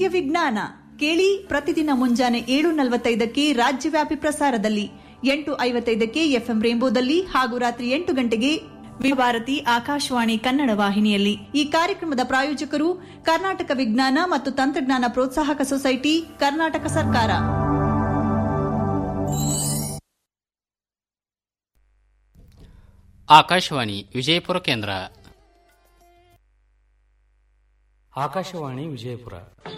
ನಿತ್ಯ ವಿಜ್ಞಾನ ಕೇಳಿ ಪ್ರತಿದಿನ ಮುಂಜಾನೆ ಏಳು ನಲವತ್ತೈದಕ್ಕೆ ರಾಜ್ಯವ್ಯಾಪಿ ಪ್ರಸಾರದಲ್ಲಿ ಎಂಟು ಐವತ್ತೈದಕ್ಕೆ ಎಫ್ಎಂ ರೇಂಬೋದಲ್ಲಿ ಹಾಗೂ ರಾತ್ರಿ ಎಂಟು ಗಂಟೆಗೆ ಭಾರತಿ ಆಕಾಶವಾಣಿ ಕನ್ನಡ ವಾಹಿನಿಯಲ್ಲಿ ಈ ಕಾರ್ಯಕ್ರಮದ ಪ್ರಾಯೋಜಕರು ಕರ್ನಾಟಕ ವಿಜ್ಞಾನ ಮತ್ತು ತಂತ್ರಜ್ಞಾನ ಪ್ರೋತ್ಸಾಹಕ ಸೊಸೈಟಿ ಕರ್ನಾಟಕ ಸರ್ಕಾರ ಆಕಾಶವಾಣಿ ವಿಜಯಪುರ ಕೇಂದ್ರ ಆಕಾಶವಾಣಿ ವಿಜಯಪುರ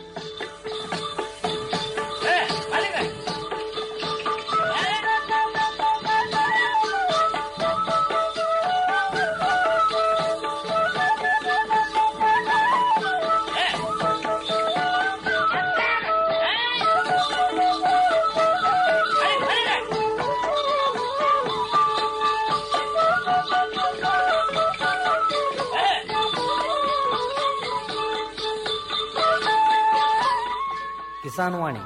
ಕಿಸಾನ್ ವಾಣಿ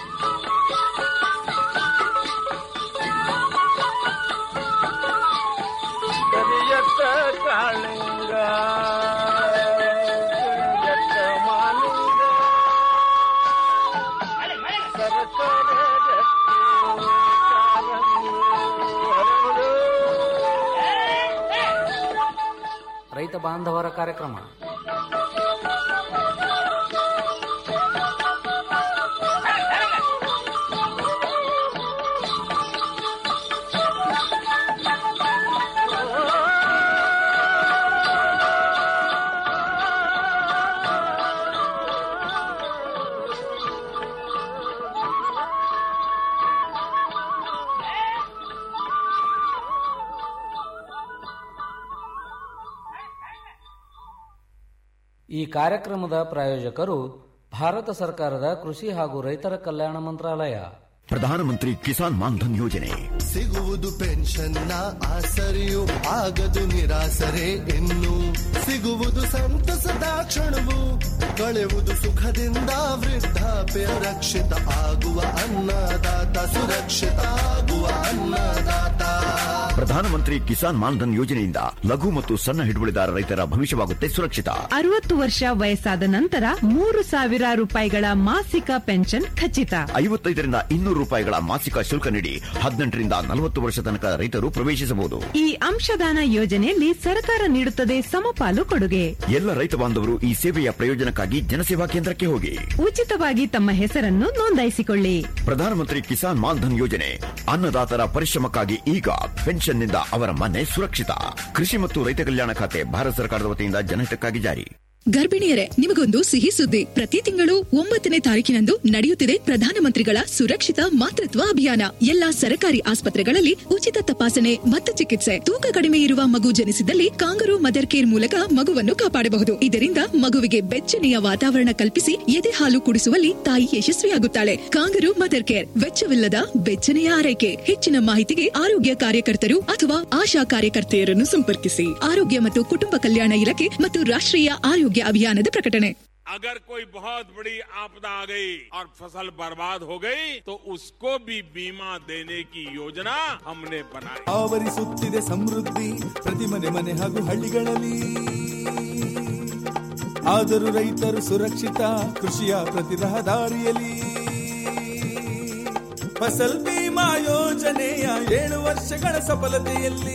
ಕರಿಯತ್ತ ಕಾಳಿಂಗ ಕರಿಯತ್ತ ಮಾಲಿಂಗ ಸರಕಾರ ರೈತ ಬಾಂಧವರ ಕಾರ್ಯಕ್ರಮ ಈ ಕಾರ್ಯಕ್ರಮದ ಪ್ರಾಯೋಜಕರು ಭಾರತ ಸರ್ಕಾರದ ಕೃಷಿ ಹಾಗೂ ರೈತರ ಕಲ್ಯಾಣ ಮಂತ್ರಾಲಯ ಪ್ರಧಾನಮಂತ್ರಿ ಕಿಸಾನ್ ಮಾನ್ಧನ್ ಯೋಜನೆ ಸಿಗುವುದು ಪೆನ್ಷನ್ನ ಆಸರೆಯು ಆಗದು ನಿರಾಸರೆ ಇನ್ನು ಸಿಗುವುದು ಸಂತಸದ ಕ್ಷಣವು ಕಳೆಯುವುದು ಸುಖದಿಂದ ವೃದ್ಧಾಪ್ಯ ರಕ್ಷಿತ ಆಗುವ ಅನ್ನದಾತ ಸುರಕ್ಷಿತ ಆಗುವ ಅನ್ನದಾತ ಪ್ರಧಾನಮಂತ್ರಿ ಕಿಸಾನ್ ಮಾನ್ಧನ್ ಯೋಜನೆಯಿಂದ ಲಘು ಮತ್ತು ಸಣ್ಣ ಹಿಡುವಳಿದಾರ ರೈತರ ಭವಿಷ್ಯವಾಗುತ್ತೆ ಸುರಕ್ಷಿತ ಅರವತ್ತು ವರ್ಷ ವಯಸ್ಸಾದ ನಂತರ ಮೂರು ಸಾವಿರ ರೂಪಾಯಿಗಳ ಮಾಸಿಕ ಪೆನ್ಷನ್ ಖಚಿತ ಐವತ್ತೈದರಿಂದ ಇನ್ನೂರು ರೂಪಾಯಿಗಳ ಮಾಸಿಕ ಶುಲ್ಕ ನೀಡಿ ಹದಿನೆಂಟರಿಂದ ನಲವತ್ತು ವರ್ಷ ತನಕ ರೈತರು ಪ್ರವೇಶಿಸಬಹುದು ಈ ಅಂಶದಾನ ಯೋಜನೆಯಲ್ಲಿ ಸರ್ಕಾರ ನೀಡುತ್ತದೆ ಸಮಪಾಲು ಕೊಡುಗೆ ಎಲ್ಲ ರೈತ ಬಾಂಧವರು ಈ ಸೇವೆಯ ಪ್ರಯೋಜನಕ್ಕಾಗಿ ಜನಸೇವಾ ಕೇಂದ್ರಕ್ಕೆ ಹೋಗಿ ಉಚಿತವಾಗಿ ತಮ್ಮ ಹೆಸರನ್ನು ನೋಂದಾಯಿಸಿಕೊಳ್ಳಿ ಪ್ರಧಾನಮಂತ್ರಿ ಕಿಸಾನ್ ಮಾನ್ಧನ್ ಯೋಜನೆ ಅನ್ನದಾತರ ಪರಿಶ್ರಮಕ್ಕಾಗಿ ಈಗ ಪೆನ್ಷನ್ನಿಂದ ಅವರ ಮನೆ ಸುರಕ್ಷಿತ ಕೃಷಿ ಮತ್ತು ರೈತ ಕಲ್ಯಾಣ ಖಾತೆ ಭಾರತ ಸರ್ಕಾರದ ವತಿಯಿಂದ ಜನಹಿತಕ್ಕಾಗಿ ಜಾರಿ ಗರ್ಭಿಣಿಯರೇ ನಿಮಗೊಂದು ಸಿಹಿ ಸುದ್ದಿ ಪ್ರತಿ ತಿಂಗಳು ಒಂಬತ್ತನೇ ತಾರೀಕಿನಂದು ನಡೆಯುತ್ತಿದೆ ಪ್ರಧಾನಮಂತ್ರಿಗಳ ಸುರಕ್ಷಿತ ಮಾತೃತ್ವ ಅಭಿಯಾನ ಎಲ್ಲಾ ಸರ್ಕಾರಿ ಆಸ್ಪತ್ರೆಗಳಲ್ಲಿ ಉಚಿತ ತಪಾಸಣೆ ಮತ್ತು ಚಿಕಿತ್ಸೆ ತೂಕ ಕಡಿಮೆ ಇರುವ ಮಗು ಜನಿಸಿದಲ್ಲಿ ಕಾಂಗರು ಮದರ್ ಕೇರ್ ಮೂಲಕ ಮಗುವನ್ನು ಕಾಪಾಡಬಹುದು ಇದರಿಂದ ಮಗುವಿಗೆ ಬೆಚ್ಚನೆಯ ವಾತಾವರಣ ಕಲ್ಪಿಸಿ ಎದೆ ಹಾಲು ಕುಡಿಸುವಲ್ಲಿ ತಾಯಿ ಯಶಸ್ವಿಯಾಗುತ್ತಾಳೆ ಕಾಂಗರು ಮದರ್ ಕೇರ್ ವೆಚ್ಚವಿಲ್ಲದ ಬೆಚ್ಚನೆಯ ಆರೈಕೆ ಹೆಚ್ಚಿನ ಮಾಹಿತಿಗೆ ಆರೋಗ್ಯ ಕಾರ್ಯಕರ್ತರು ಅಥವಾ ಆಶಾ ಕಾರ್ಯಕರ್ತೆಯರನ್ನು ಸಂಪರ್ಕಿಸಿ ಆರೋಗ್ಯ ಮತ್ತು ಕುಟುಂಬ ಕಲ್ಯಾಣ ಇಲಾಖೆ ಮತ್ತು ರಾಷ್ಟ್ರೀಯ ಆರೋಗ್ಯ ಅಭಿಯಾನದ ಪ್ರಕಟಣೆ अगर कोई बहुत बड़ी आपदा आ गई और फसल बर्बाद हो गई तो उसको भी बीमा देने की योजना हमने बनाई ಆವರಿಸುತ್ತಿದೆ ಸಮೃದ್ಧಿ ಪ್ರತಿ ಮನೆ ಮನೆ ಹಾಗೂ ಹಳ್ಳಿಗಳಲ್ಲಿ ಆದರೂ ರೈತರು ಸುರಕ್ಷಿತ ಕೃಷಿಯ ಪ್ರತಿ ರಹದಾರಿಯಲ್ಲಿ ಫಸಲ್ ಬಿಮಾ ಯೋಜನೆಯ ಏಳು ವರ್ಷಗಳ ಸಫಲತೆಯಲ್ಲಿ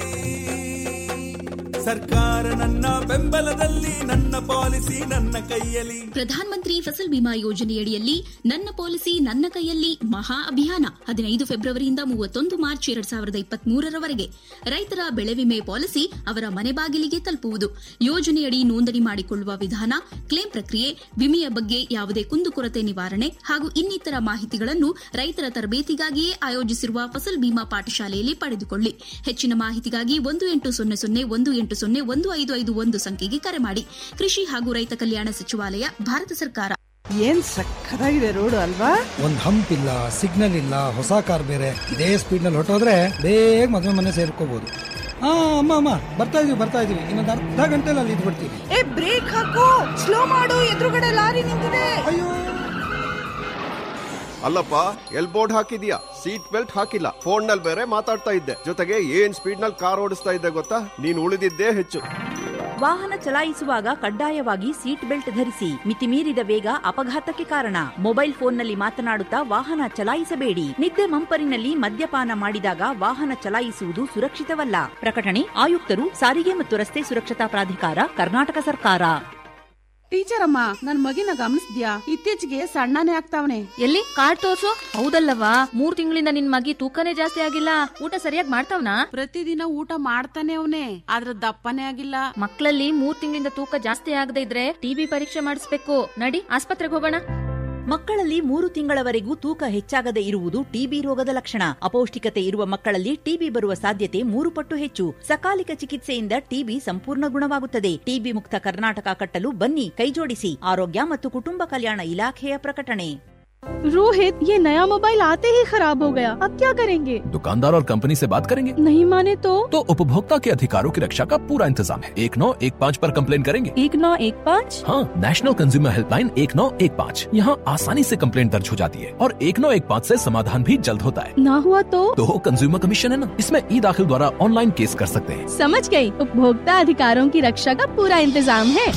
ಸರ್ಕಾರ ನನ್ನ ಬೆಂಬಲದಲ್ಲಿ ನನ್ನ ಪಾಲಿಸಿ ನನ್ನ ಕೈಯಲ್ಲಿ ಪ್ರಧಾನಮಂತ್ರಿ ಫಸಲ್ ಬಿಮಾ ಯೋಜನೆಯಡಿಯಲ್ಲಿ ನನ್ನ ಪಾಲಿಸಿ ನನ್ನ ಕೈಯಲ್ಲಿ ಮಹಾ ಅಭಿಯಾನ ಹದಿನೈದು ಫೆಬ್ರವರಿಯಿಂದ ಮೂವತ್ತೊಂದು ಮಾರ್ಚ್ ಎರಡ್ ಸಾವಿರದ ಇಪ್ಪತ್ತ್ ಮೂರರವರೆಗೆ ರೈತರ ಬೆಳೆ ವಿಮೆ ಪಾಲಿಸಿ ಅವರ ಮನೆ ಬಾಗಿಲಿಗೆ ತಲುಪುವುದು ಯೋಜನೆಯಡಿ ನೋಂದಣಿ ಮಾಡಿಕೊಳ್ಳುವ ವಿಧಾನ ಕ್ಲೇಮ್ ಪ್ರಕ್ರಿಯೆ ವಿಮೆಯ ಬಗ್ಗೆ ಯಾವುದೇ ಕುಂದುಕೊರತೆ ನಿವಾರಣೆ ಹಾಗೂ ಇನ್ನಿತರ ಮಾಹಿತಿಗಳನ್ನು ರೈತರ ತರಬೇತಿಗಾಗಿಯೇ ಆಯೋಜಿಸಿರುವ ಫಸಲ್ ಬಿಮಾ ಪಾಠಶಾಲೆಯಲ್ಲಿ ಪಡೆದುಕೊಳ್ಳಿ ಹೆಚ್ಚಿನ ಮಾಹಿತಿಗಾಗಿ ಒಂದು ಎಂಟು ಸೊನ್ನೆ ಸೊನ್ನೆ ಒಂದು ಎಂಟು ಸೊನ್ನೆ ಒಂದು ಐದು ಐದು ಒಂದು ಸಂಖ್ಯೆಗೆ ಕರೆ ಮಾಡಿ ಕೃಷಿ ಹಾಗೂ ರೈತ ಕಲ್ಯಾಣ ಸಚಿವಾಲಯ ಭಾರತ ಸರ್ಕಾರ ಏನ್ ಸಕ್ಕತ್ತಾಗಿದೆ ರೋಡು ಅಲ್ವಾ ಒಂದ್ ಹಂಪ್ ಇಲ್ಲ ಸಿಗ್ನಲ್ ಇಲ್ಲ ಹೊಸ ಕಾರ್ ಬೇರೆ ಇದೇ ಸ್ಪೀಡ್ ನಲ್ಲಿ ಹೊರಟೋದ್ರೆ ಬೇಗ ಮದುವೆ ಮನೆ ಸೇರ್ಕೋಬಹುದು ಹಾ ಅಮ್ಮ ಅಮ್ಮ ಬರ್ತಾ ಇದೀವಿ ಬರ್ತಾ ಇದೀವಿ ಇನ್ನೊಂದು ಅರ್ಧ ಗಂಟೆಲಿ ಅಲ್ಲಿ ಇದ್ಬಿಡ್ತೀವಿ ಏ ಬ್ರೇಕ್ ಹಾಕು ಸ್ಲೋ ಮಾಡು ಎದುರುಗಡೆ ಲಾರಿ ನಿಂತಿದೆ ಅಯ್ಯೋ ಅಲ್ಲಪ್ಪ ಎಲ್ ಬೋರ್ಡ್ ಹಾಕಿದ್ಯಾ ಸೀಟ್ ಬೆಲ್ಟ್ ಹಾಕಿಲ್ಲ ಫೋನ್ ನಲ್ಲಿ ಬೇರೆ ಮಾತಾಡ್ತಾ ಇದ್ದೆ ಜೊತೆಗೆ ಏನ್ ಸ್ಪೀಡ್ ನಲ್ಲಿ ಕಾರ್ ಓಡಿಸ್ತಾ ಇದ್ದೆ ಗೊತ್ತಾ ನೀನ್ ಉಳಿದಿದ್ದೇ ಹೆಚ್ಚು ವಾಹನ ಚಲಾಯಿಸುವಾಗ ಕಡ್ಡಾಯವಾಗಿ ಸೀಟ್ ಬೆಲ್ಟ್ ಧರಿಸಿ ಮಿತಿಮೀರಿದ ವೇಗ ಅಪಘಾತಕ್ಕೆ ಕಾರಣ ಮೊಬೈಲ್ ಫೋನ್ನಲ್ಲಿ ಮಾತನಾಡುತ್ತಾ ವಾಹನ ಚಲಾಯಿಸಬೇಡಿ ನಿದ್ದೆ ಮಂಪರಿನಲ್ಲಿ ಮದ್ಯಪಾನ ಮಾಡಿದಾಗ ವಾಹನ ಚಲಾಯಿಸುವುದು ಸುರಕ್ಷಿತವಲ್ಲ ಪ್ರಕಟಣೆ ಆಯುಕ್ತರು ಸಾರಿಗೆ ಮತ್ತು ರಸ್ತೆ ಸುರಕ್ಷತಾ ಪ್ರಾಧಿಕಾರ ಕರ್ನಾಟಕ ಸರ್ಕಾರ ಟೀಚರ್ ಅಮ್ಮ ನನ್ ಮಗಿನ ಗಮನಿಸ್ದ್ಯಾ ಇತ್ತೀಚೆಗೆ ಸಣ್ಣನೇ ಆಗ್ತಾವನೆ ಎಲ್ಲಿ ಕಾರ್ಡ್ ತೋರ್ಸು ಹೌದಲ್ಲವಾ ಮೂರ್ ತಿಂಗಳಿಂದ ನಿನ್ ಮಗಿ ತೂಕನೇ ಜಾಸ್ತಿ ಆಗಿಲ್ಲ ಊಟ ಸರಿಯಾಗಿ ಮಾಡ್ತಾವ್ನಾ ಪ್ರತಿದಿನ ಊಟ ಮಾಡ್ತಾನೆ ಅವನೇ ಆದ್ರ ದಪ್ಪನೇ ಆಗಿಲ್ಲ ಮಕ್ಕಳಲ್ಲಿ ಮೂರ್ ತಿಂಗಳಿಂದ ತೂಕ ಜಾಸ್ತಿ ಆಗದೆ ಇದ್ರೆ ಟಿಬಿ ಪರೀಕ್ಷೆ ಮಾಡಿಸ್ಬೇಕು ನಡಿ ಆಸ್ಪತ್ರೆಗೆ ಹೋಗೋಣ ಮಕ್ಕಳಲ್ಲಿ ಮೂರು ತಿಂಗಳವರೆಗೂ ತೂಕ ಹೆಚ್ಚಾಗದೆ ಇರುವುದು ಟಿಬಿ ರೋಗದ ಲಕ್ಷಣ ಅಪೌಷ್ಟಿಕತೆ ಇರುವ ಮಕ್ಕಳಲ್ಲಿ ಟಿಬಿ ಬರುವ ಸಾಧ್ಯತೆ ಮೂರು ಪಟ್ಟು ಹೆಚ್ಚು ಸಕಾಲಿಕ ಚಿಕಿತ್ಸೆಯಿಂದ ಟಿಬಿ ಸಂಪೂರ್ಣ ಗುಣವಾಗುತ್ತದೆ ಟಿಬಿ ಮುಕ್ತ ಕರ್ನಾಟಕ ಕಟ್ಟಲು ಬನ್ನಿ ಕೈಜೋಡಿಸಿ ಆರೋಗ್ಯ ಮತ್ತು ಕುಟುಂಬ ಕಲ್ಯಾಣ ಇಲಾಖೆಯ ಪ್ರಕಟಣೆ रोहित ये नया मोबाइल आते ही खराब हो गया अब क्या करेंगे दुकानदार और कंपनी से बात करेंगे नहीं माने तो तो उपभोक्ता के अधिकारों की रक्षा का पूरा इंतजाम है एक नौ एक पाँच पर कंप्लेन करेंगे एक नौ एक पाँच हाँ नेशनल कंज्यूमर हेल्पलाइन एक नौ एक पाँच यहाँ आसानी से कंप्लेन दर्ज हो जाती है और एक नौ एक पाँच ऐसी समाधान भी जल्द होता है ना हुआ तो तो कंज्यूमर कमीशन है ना इसमें ई दाखिल द्वारा ऑनलाइन केस कर सकते हैं समझ गई उपभोक्ता अधिकारों की रक्षा का पूरा इंतजाम है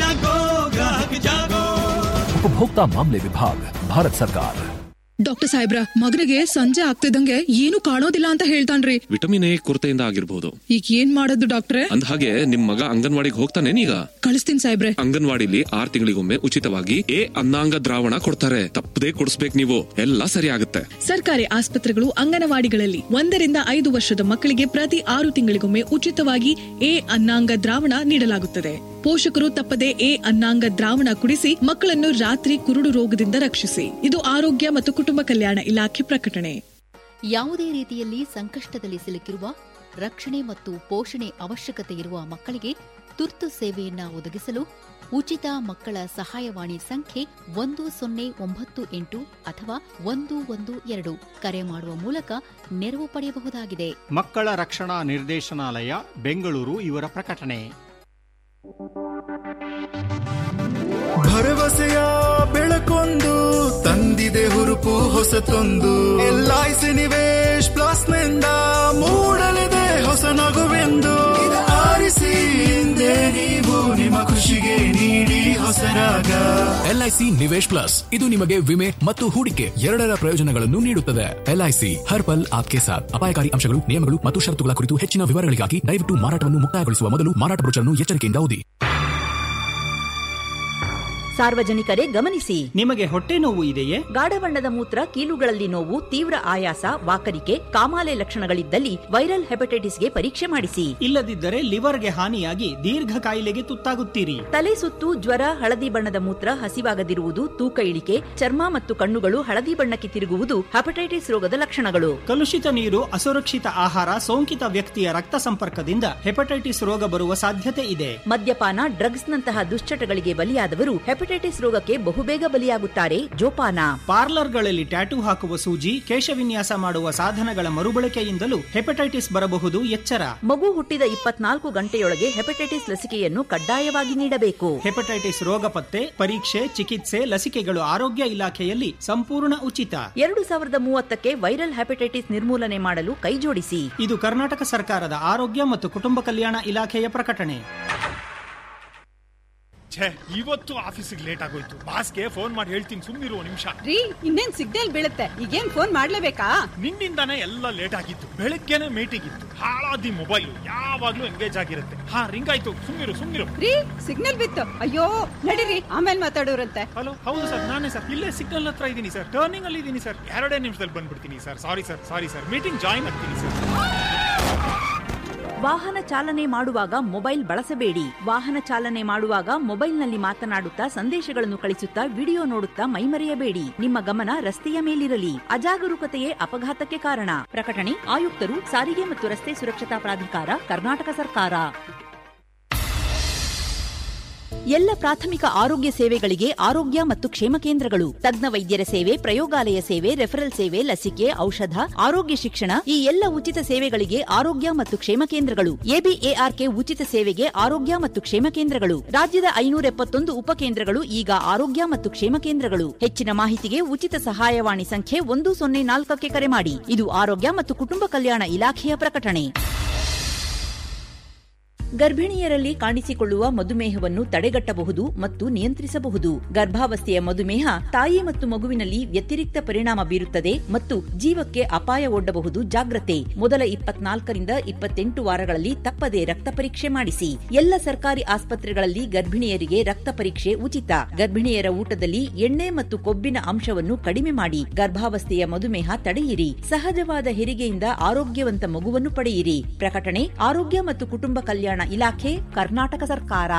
उपभोक्ता मामले विभाग भारत सरकार ಡಾಕ್ಟರ್ ಸಾಹೇಬ್ರ ಮಗನಿಗೆ ಸಂಜೆ ಆಗ್ತಿದಂಗೆ ಏನು ಕಾಣೋದಿಲ್ಲ ಅಂತ ಹೇಳ್ತಾನ್ರಿ ವಿಟಮಿನ್ ಎ ಕೊರತೆಯಿಂದ ಆಗಿರ್ಬೋದು ಈಗ ಏನ್ ಮಾಡೋದು ಡಾಕ್ಟ್ರೆ ಅಂದ ಹಾಗೆ ನಿಮ್ ಮಗ ಅಂಗನವಾಡಿಗೆ ಹೋಗ್ತಾನೇನೀಗ ಕಳಿಸ್ತೀನಿ ಸಾಹೇಬ್ರೆ ಅಂಗನವಾಡಿಲಿ ಆರ್ ತಿಂಗಳಿಗೊಮ್ಮೆ ಉಚಿತವಾಗಿ ಎ ಅನ್ನಾಂಗ ದ್ರಾವಣ ಕೊಡ್ತಾರೆ ತಪ್ಪದೇ ಕೊಡಿಸ್ಬೇಕು ನೀವು ಎಲ್ಲ ಸರಿ ಆಗುತ್ತೆ ಸರ್ಕಾರಿ ಆಸ್ಪತ್ರೆಗಳು ಅಂಗನವಾಡಿಗಳಲ್ಲಿ ಒಂದರಿಂದ ಐದು ವರ್ಷದ ಮಕ್ಕಳಿಗೆ ಪ್ರತಿ ಆರು ತಿಂಗಳಿಗೊಮ್ಮೆ ಉಚಿತವಾಗಿ ಎ ಅನ್ನಾಂಗ ದ್ರಾವಣ ನೀಡಲಾಗುತ್ತದೆ ಪೋಷಕರು ತಪ್ಪದೆ ಎ ಅನ್ನಾಂಗ ದ್ರಾವಣ ಕುಡಿಸಿ ಮಕ್ಕಳನ್ನು ರಾತ್ರಿ ಕುರುಡು ರೋಗದಿಂದ ರಕ್ಷಿಸಿ ಇದು ಆರೋಗ್ಯ ಮತ್ತು ಕುಟುಂಬ ಕಲ್ಯಾಣ ಇಲಾಖೆ ಪ್ರಕಟಣೆ ಯಾವುದೇ ರೀತಿಯಲ್ಲಿ ಸಂಕಷ್ಟದಲ್ಲಿ ಸಿಲುಕಿರುವ ರಕ್ಷಣೆ ಮತ್ತು ಪೋಷಣೆ ಅವಶ್ಯಕತೆ ಇರುವ ಮಕ್ಕಳಿಗೆ ತುರ್ತು ಸೇವೆಯನ್ನ ಒದಗಿಸಲು ಉಚಿತ ಮಕ್ಕಳ ಸಹಾಯವಾಣಿ ಸಂಖ್ಯೆ ಒಂದು ಸೊನ್ನೆ ಒಂಬತ್ತು ಎಂಟು ಅಥವಾ ಒಂದು ಒಂದು ಎರಡು ಕರೆ ಮಾಡುವ ಮೂಲಕ ನೆರವು ಪಡೆಯಬಹುದಾಗಿದೆ ಮಕ್ಕಳ ರಕ್ಷಣಾ ನಿರ್ದೇಶನಾಲಯ ಬೆಂಗಳೂರು ಇವರ ಪ್ರಕಟಣೆ ಭರವಸೆಯ ಬೆಳಕೊಂದು ತಂದಿದೆ ಹುರುಪು ಹೊಸತೊಂದು ಎಲ್ಐಸಿ ನಿವೇಶ್ ಪ್ಲಸ್ ನಿಂದ ಮೂಡಲಿದೆ ಹೊಸ ನಗುವೆಂದು ಇದು ಆರಿಸಿ ಹಿಂದೆ ನೀವು ನಿಮ್ಮ ಖುಷಿಗೆ ನೀಡಿ ಹೊಸರಾಗ ಎಲ್ಐಸಿ ನಿವೇಶ್ ಪ್ಲಸ್ ಇದು ನಿಮಗೆ ವಿಮೆ ಮತ್ತು ಹೂಡಿಕೆ ಎರಡರ ಪ್ರಯೋಜನಗಳನ್ನು ನೀಡುತ್ತದೆ ಎಲ್ಐಸಿ ಹರ್ ಪಲ್ ಆಪ್ಕೆ ಸಾಥ್ ಅಪಾಯಕಾರಿ ಅಂಶಗಳು ನಿಯಮಗಳು ಮತ್ತು ಷರತ್ತುಗಳ ಕುರಿತು ಹೆಚ್ಚಿನ ವಿವರಗಳಿಗಾಗಿ ದಯವಿಟ್ಟು ಮಾರಾಟವನ್ನು ಮುಕ್ತಾಯಗೊಳಿಸುವ ಮೊದಲು ಮಾರಾಟ ಬ್ರೋಚರ್ನ್ನು ಎಚ್ಚರಿಕೆಯಿಂದ ಓದಿ ಸಾರ್ವಜನಿಕರೇ ಗಮನಿಸಿ ನಿಮಗೆ ಹೊಟ್ಟೆ ನೋವು ಇದೆಯೇ ಗಾಢ ಬಣ್ಣದ ಮೂತ್ರ ಕೀಲುಗಳಲ್ಲಿ ನೋವು ತೀವ್ರ ಆಯಾಸ ವಾಕರಿಕೆ ಕಾಮಾಲೆ ಲಕ್ಷಣಗಳಿದ್ದಲ್ಲಿ ವೈರಲ್ ಹೆಪಟೈಟಿಸ್ಗೆ ಪರೀಕ್ಷೆ ಮಾಡಿಸಿ ಇಲ್ಲದಿದ್ದರೆ ಲಿವರ್ಗೆ ಹಾನಿಯಾಗಿ ದೀರ್ಘ ಕಾಯಿಲೆಗೆ ತುತ್ತಾಗುತ್ತೀರಿ ತಲೆ ಸುತ್ತು ಜ್ವರ ಹಳದಿ ಬಣ್ಣದ ಮೂತ್ರ ಹಸಿವಾಗದಿರುವುದು ತೂಕ ಇಳಿಕೆ ಚರ್ಮ ಮತ್ತು ಕಣ್ಣುಗಳು ಹಳದಿ ಬಣ್ಣಕ್ಕೆ ತಿರುಗುವುದು ಹೆಪಟೈಟಿಸ್ ರೋಗದ ಲಕ್ಷಣಗಳು ಕಲುಷಿತ ನೀರು ಅಸುರಕ್ಷಿತ ಆಹಾರ ಸೋಂಕಿತ ವ್ಯಕ್ತಿಯ ರಕ್ತ ಸಂಪರ್ಕದಿಂದ ಹೆಪಟೈಟಿಸ್ ರೋಗ ಬರುವ ಸಾಧ್ಯತೆ ಇದೆ ಮದ್ಯಪಾನ ಡ್ರಗ್ಸ್ನಂತಹ ದುಶ್ಚಟಗಳಿಗೆ ಬಲಿಯಾದವರು ಹೆಪಟೈಟಿಸ್ ರೋಗಕ್ಕೆ ಬಹುಬೇಗ ಬಲಿಯಾಗುತ್ತಾರೆ ಜೋಪಾನ ಪಾರ್ಲರ್ಗಳಲ್ಲಿ ಟ್ಯಾಟೂ ಹಾಕುವ ಸೂಜಿ ಕೇಶವಿನ್ಯಾಸ ಮಾಡುವ ಸಾಧನಗಳ ಮರುಬಳಕೆಯಿಂದಲೂ ಹೆಪಟೈಟಿಸ್ ಬರಬಹುದು ಎಚ್ಚರ ಮಗು ಹುಟ್ಟಿದ ಇಪ್ಪತ್ನಾಲ್ಕು ಗಂಟೆಯೊಳಗೆ ಹೆಪಟೈಟಿಸ್ ಲಸಿಕೆಯನ್ನು ಕಡ್ಡಾಯವಾಗಿ ನೀಡಬೇಕು ಹೆಪಟೈಟಿಸ್ ರೋಗ ಪತ್ತೆ ಪರೀಕ್ಷೆ ಚಿಕಿತ್ಸೆ ಲಸಿಕೆಗಳು ಆರೋಗ್ಯ ಇಲಾಖೆಯಲ್ಲಿ ಸಂಪೂರ್ಣ ಉಚಿತ ಎರಡು ಸಾವಿರದ ಮೂವತ್ತಕ್ಕೆ ವೈರಲ್ ಹೆಪಟೈಟಿಸ್ ನಿರ್ಮೂಲನೆ ಮಾಡಲು ಕೈಜೋಡಿಸಿ ಇದು ಕರ್ನಾಟಕ ಸರ್ಕಾರದ ಆರೋಗ್ಯ ಮತ್ತು ಕುಟುಂಬ ಕಲ್ಯಾಣ ಇಲಾಖೆಯ ಪ್ರಕಟಣೆ ಛೇ ಇವತ್ತು ಆಫೀಸಿಗೆ ಲೇಟ್ ಆಗೋಯ್ತು ಬಾಸ್ಗೆ ಫೋನ್ ಮಾಡಿ ಹೇಳ್ತೀನಿ ಸುಮ್ಮನಿರು ನಿಮಿಷ ರೀ ಇನ್ನೇನ್ ಸಿಗ್ನಲ್ ಬೀಳುತ್ತೆ ಈಗೇನ್ ಫೋನ್ ಮಾಡ್ಲೇಬೇಕಾ ನಿನ್ನಿಂದಾನೇ ಎಲ್ಲ ಲೇಟ್ ಆಗಿತ್ತು ಬೆಳಗ್ಗೆನೆ ಮೀಟಿಂಗ್ ಇತ್ತು ಹಾಳಾದಿ ಮೊಬೈಲ್ ಯಾವಾಗ್ಲೂ ಎಂಗೇಜ್ ಆಗಿರುತ್ತೆ ಹಾ ರಿಂಗ್ ಆಯ್ತು ಸುಮ್ಮನಿರು ಸುಮ್ಮನಿರು ರೀ ಸಿಗ್ನಲ್ ಬಿತ್ತು ಅಯ್ಯೋ ನಡೀರಿ ಆಮೇಲೆ ಮಾತಾಡೋರಂತೆ ಹಲೋ ಹೌದು ಸರ್ ನಾನೇ ಸರ್ ಇಲ್ಲೇ ಸಿಗ್ನಲ್ ಹತ್ರ ಇದ್ದೀನಿ ಸರ್ ಟರ್ನಿಂಗ್ ಅಲ್ಲಿ ಇದ್ದೀನಿ ಸರ್ ಎರಡೇ ನಿಮಿಷದಲ್ಲಿ ಬಂದ್ಬಿಡ್ತೀನಿ sir sorry sir sorry sir meeting join ಆಗ್ತೀನಿ ಸರ್ ವಾಹನ ಚಾಲನೆ ಮಾಡುವಾಗ ಮೊಬೈಲ್ ಬಳಸಬೇಡಿ ವಾಹನ ಚಾಲನೆ ಮಾಡುವಾಗ ಮೊಬೈಲ್ನಲ್ಲಿ ಮಾತನಾಡುತ್ತಾ ಸಂದೇಶಗಳನ್ನು ಕಳಿಸುತ್ತಾ ವಿಡಿಯೋ ನೋಡುತ್ತಾ ಮೈಮರೆಯಬೇಡಿ ನಿಮ್ಮ ಗಮನ ರಸ್ತೆಯ ಮೇಲಿರಲಿ ಅಜಾಗರೂಕತೆಯೇ ಅಪಘಾತಕ್ಕೆ ಕಾರಣ ಪ್ರಕಟಣೆ ಆಯುಕ್ತರು ಸಾರಿಗೆ ಮತ್ತು ರಸ್ತೆ ಸುರಕ್ಷತಾ ಪ್ರಾಧಿಕಾರ ಕರ್ನಾಟಕ ಸರ್ಕಾರ ಎಲ್ಲ ಪ್ರಾಥಮಿಕ ಆರೋಗ್ಯ ಸೇವೆಗಳಿಗೆ ಆರೋಗ್ಯ ಮತ್ತು ಕ್ಷೇಮ ಕೇಂದ್ರಗಳು ತಜ್ಞ ವೈದ್ಯರ ಸೇವೆ ಪ್ರಯೋಗಾಲಯ ಸೇವೆ ರೆಫರಲ್ ಸೇವೆ ಲಸಿಕೆ ಔಷಧ ಆರೋಗ್ಯ ಶಿಕ್ಷಣ ಈ ಎಲ್ಲ ಉಚಿತ ಸೇವೆಗಳಿಗೆ ಆರೋಗ್ಯ ಮತ್ತು ಕ್ಷೇಮ ಕೇಂದ್ರಗಳು ಎಬಿಎಆರ್ಕೆ ಉಚಿತ ಸೇವೆಗೆ ಆರೋಗ್ಯ ಮತ್ತು ಕ್ಷೇಮ ಕೇಂದ್ರಗಳು ರಾಜ್ಯದ ಐನೂರ ಎಪ್ಪತ್ತೊಂದು ಉಪಕೇಂದ್ರಗಳು ಈಗ ಆರೋಗ್ಯ ಮತ್ತು ಕ್ಷೇಮ ಕೇಂದ್ರಗಳು ಹೆಚ್ಚಿನ ಮಾಹಿತಿಗೆ ಉಚಿತ ಸಹಾಯವಾಣಿ ಸಂಖ್ಯೆ ಒಂದು ಸೊನ್ನೆ ನಾಲ್ಕಕ್ಕೆ ಕರೆ ಮಾಡಿ ಇದು ಆರೋಗ್ಯ ಮತ್ತು ಕುಟುಂಬ ಕಲ್ಯಾಣ ಇಲಾಖೆಯ ಪ್ರಕಟಣೆ ಗರ್ಭಿಣಿಯರಲ್ಲಿ ಕಾಣಿಸಿಕೊಳ್ಳುವ ಮಧುಮೇಹವನ್ನು ತಡೆಗಟ್ಟಬಹುದು ಮತ್ತು ನಿಯಂತ್ರಿಸಬಹುದು ಗರ್ಭಾವಸ್ಥೆಯ ಮಧುಮೇಹ ತಾಯಿ ಮತ್ತು ಮಗುವಿನಲ್ಲಿ ವ್ಯತಿರಿಕ್ತ ಪರಿಣಾಮ ಬೀರುತ್ತದೆ ಮತ್ತು ಜೀವಕ್ಕೆ ಅಪಾಯ ಒಡ್ಡಬಹುದು ಜಾಗ್ರತೆ ಮೊದಲ ಇಪ್ಪತ್ನಾಲ್ಕರಿಂದ ಇಪ್ಪತ್ತೆಂಟು ವಾರಗಳಲ್ಲಿ ತಪ್ಪದೆ ರಕ್ತ ಪರೀಕ್ಷೆ ಮಾಡಿಸಿ ಎಲ್ಲ ಸರ್ಕಾರಿ ಆಸ್ಪತ್ರೆಗಳಲ್ಲಿ ಗರ್ಭಿಣಿಯರಿಗೆ ರಕ್ತ ಪರೀಕ್ಷೆ ಉಚಿತ ಗರ್ಭಿಣಿಯರ ಊಟದಲ್ಲಿ ಎಣ್ಣೆ ಮತ್ತು ಕೊಬ್ಬಿನ ಅಂಶವನ್ನು ಕಡಿಮೆ ಮಾಡಿ ಗರ್ಭಾವಸ್ಥೆಯ ಮಧುಮೇಹ ತಡೆಯಿರಿ ಸಹಜವಾದ ಹೆರಿಗೆಯಿಂದ ಆರೋಗ್ಯವಂತ ಮಗುವನ್ನು ಪಡೆಯಿರಿ ಪ್ರಕಟಣೆ ಆರೋಗ್ಯ ಮತ್ತು ಕುಟುಂಬ ಕಲ್ಯಾಣ ಇಲಾಖೆ ಕರ್ನಾಟಕ ಸರ್ಕಾರ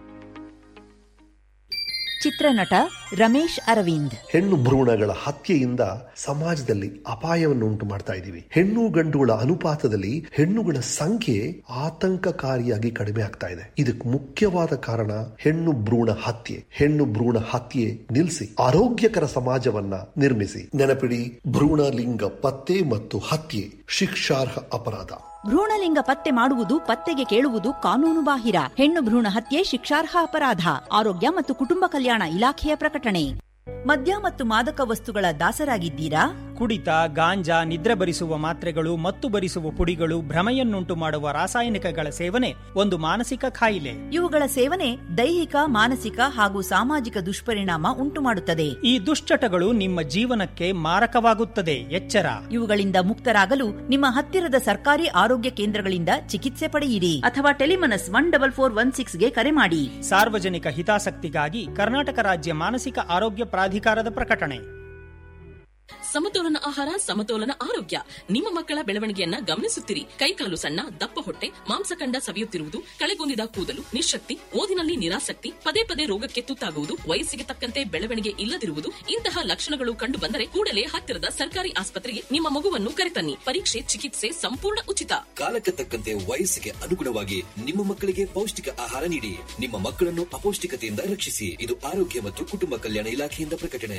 ಚಿತ್ರನಟ ರಮೇಶ್ ಅರವಿಂದ್ ಹೆಣ್ಣು ಭ್ರೂಣಗಳ ಹತ್ಯೆಯಿಂದ ಸಮಾಜದಲ್ಲಿ ಅಪಾಯವನ್ನು ಉಂಟು ಮಾಡ್ತಾ ಇದ್ದೀವಿ ಹೆಣ್ಣು ಗಂಡುಗಳ ಅನುಪಾತದಲ್ಲಿ ಹೆಣ್ಣುಗಳ ಸಂಖ್ಯೆ ಆತಂಕಕಾರಿಯಾಗಿ ಕಡಿಮೆ ಆಗ್ತಾ ಇದೆ ಇದಕ್ಕೆ ಮುಖ್ಯವಾದ ಕಾರಣ ಹೆಣ್ಣು ಭ್ರೂಣ ಹತ್ಯೆ ಹೆಣ್ಣು ಭ್ರೂಣ ಹತ್ಯೆ ನಿಲ್ಲಿಸಿ ಆರೋಗ್ಯಕರ ಸಮಾಜವನ್ನ ನಿರ್ಮಿಸಿ ನೆನಪಿಡಿ ಭ್ರೂಣ ಲಿಂಗ ಪತ್ತೆ ಮತ್ತು ಹತ್ಯೆ ಶಿಕ್ಷಾರ್ಹ ಅಪರಾಧ ಭ್ರೂಣಲಿಂಗ ಪತ್ತೆ ಮಾಡುವುದು ಪತ್ತೆಗೆ ಕೇಳುವುದು ಕಾನೂನು ಬಾಹಿರ ಹೆಣ್ಣು ಭ್ರೂಣ ಹತ್ಯೆ ಶಿಕ್ಷಾರ್ಹ ಅಪರಾಧ ಆರೋಗ್ಯ ಮತ್ತು ಕುಟುಂಬ ಕಲ್ಯಾಣ ಇಲಾಖೆಯ ಪ್ರಕಟಣೆ ಮದ್ಯ ಮತ್ತು ಮಾದಕ ವಸ್ತುಗಳ ದಾಸರಾಗಿದ್ದೀರಾ ಕುಡಿತ ಗಾಂಜಾ ನಿದ್ರೆ ಬರಿಸುವ ಮಾತ್ರೆಗಳು ಮತ್ತು ಬರಿಸುವ ಪುಡಿಗಳು ಭ್ರಮೆಯನ್ನುಂಟು ಮಾಡುವ ರಾಸಾಯನಿಕಗಳ ಸೇವನೆ ಒಂದು ಮಾನಸಿಕ ಕಾಯಿಲೆ ಇವುಗಳ ಸೇವನೆ ದೈಹಿಕ ಮಾನಸಿಕ ಹಾಗೂ ಸಾಮಾಜಿಕ ದುಷ್ಪರಿಣಾಮ ಉಂಟುಮಾಡುತ್ತದೆ ಈ ದುಶ್ಚಟಗಳು ನಿಮ್ಮ ಜೀವನಕ್ಕೆ ಮಾರಕವಾಗುತ್ತದೆ ಎಚ್ಚರ ಇವುಗಳಿಂದ ಮುಕ್ತರಾಗಲು ನಿಮ್ಮ ಹತ್ತಿರದ ಸರ್ಕಾರಿ ಆರೋಗ್ಯ ಕೇಂದ್ರಗಳಿಂದ ಚಿಕಿತ್ಸೆ ಪಡೆಯಿರಿ ಅಥವಾ Tele Manas one double four one ಸಿಕ್ಸ್ಗೆ ಕರೆ ಮಾಡಿ ಸಾರ್ವಜನಿಕ ಹಿತಾಸಕ್ತಿಗಾಗಿ ಕರ್ನಾಟಕ ರಾಜ್ಯ ಮಾನಸಿಕ ಆರೋಗ್ಯ ಪ್ರಾಧಿಕಾರದ ಪ್ರಕಟಣೆ ಸಮತೋಲನ ಆಹಾರ ಸಮತೋಲನ ಆರೋಗ್ಯ ನಿಮ್ಮ ಮಕ್ಕಳ ಬೆಳವಣಿಗೆಯನ್ನ ಗಮನಿಸುತ್ತಿರಿ ಕೈಕಾಲು ಸಣ್ಣ ದಪ್ಪ ಹೊಟ್ಟೆ ಮಾಂಸಖಂಡ ಸವಿಯುತ್ತಿರುವುದು ಕಳೆಗೊಂದಿದ ಕೂದಲು ನಿಶಕ್ತಿ ಓದಿನಲ್ಲಿ ನಿರಾಸಕ್ತಿ ಪದೇ ಪದೇ ರೋಗಕ್ಕೆ ತುತ್ತಾಗುವುದು ವಯಸ್ಸಿಗೆ ತಕ್ಕಂತೆ ಬೆಳವಣಿಗೆ ಇಲ್ಲದಿರುವುದು ಇಂತಹ ಲಕ್ಷಣಗಳು ಕಂಡು ಬಂದರೆ ಕೂಡಲೇ ಹತ್ತಿರದ ಸರ್ಕಾರಿ ಆಸ್ಪತ್ರೆಗೆ ನಿಮ್ಮ ಮಗುವನ್ನು ಕರೆತನ್ನಿ ಪರೀಕ್ಷೆ ಚಿಕಿತ್ಸೆ ಸಂಪೂರ್ಣ ಉಚಿತ ಕಾಲಕ್ಕೆ ತಕ್ಕಂತೆ ವಯಸ್ಸಿಗೆ ಅನುಗುಣವಾಗಿ ನಿಮ್ಮ ಮಕ್ಕಳಿಗೆ ಪೌಷ್ಟಿಕ ಆಹಾರ ನೀಡಿ ನಿಮ್ಮ ಮಕ್ಕಳನ್ನು ಅಪೌಷ್ಟಿಕತೆಯಿಂದ ರಕ್ಷಿಸಿ ಇದು ಆರೋಗ್ಯ ಮತ್ತು ಕುಟುಂಬ ಕಲ್ಯಾಣ ಇಲಾಖೆಯಿಂದ ಪ್ರಕಟಣೆ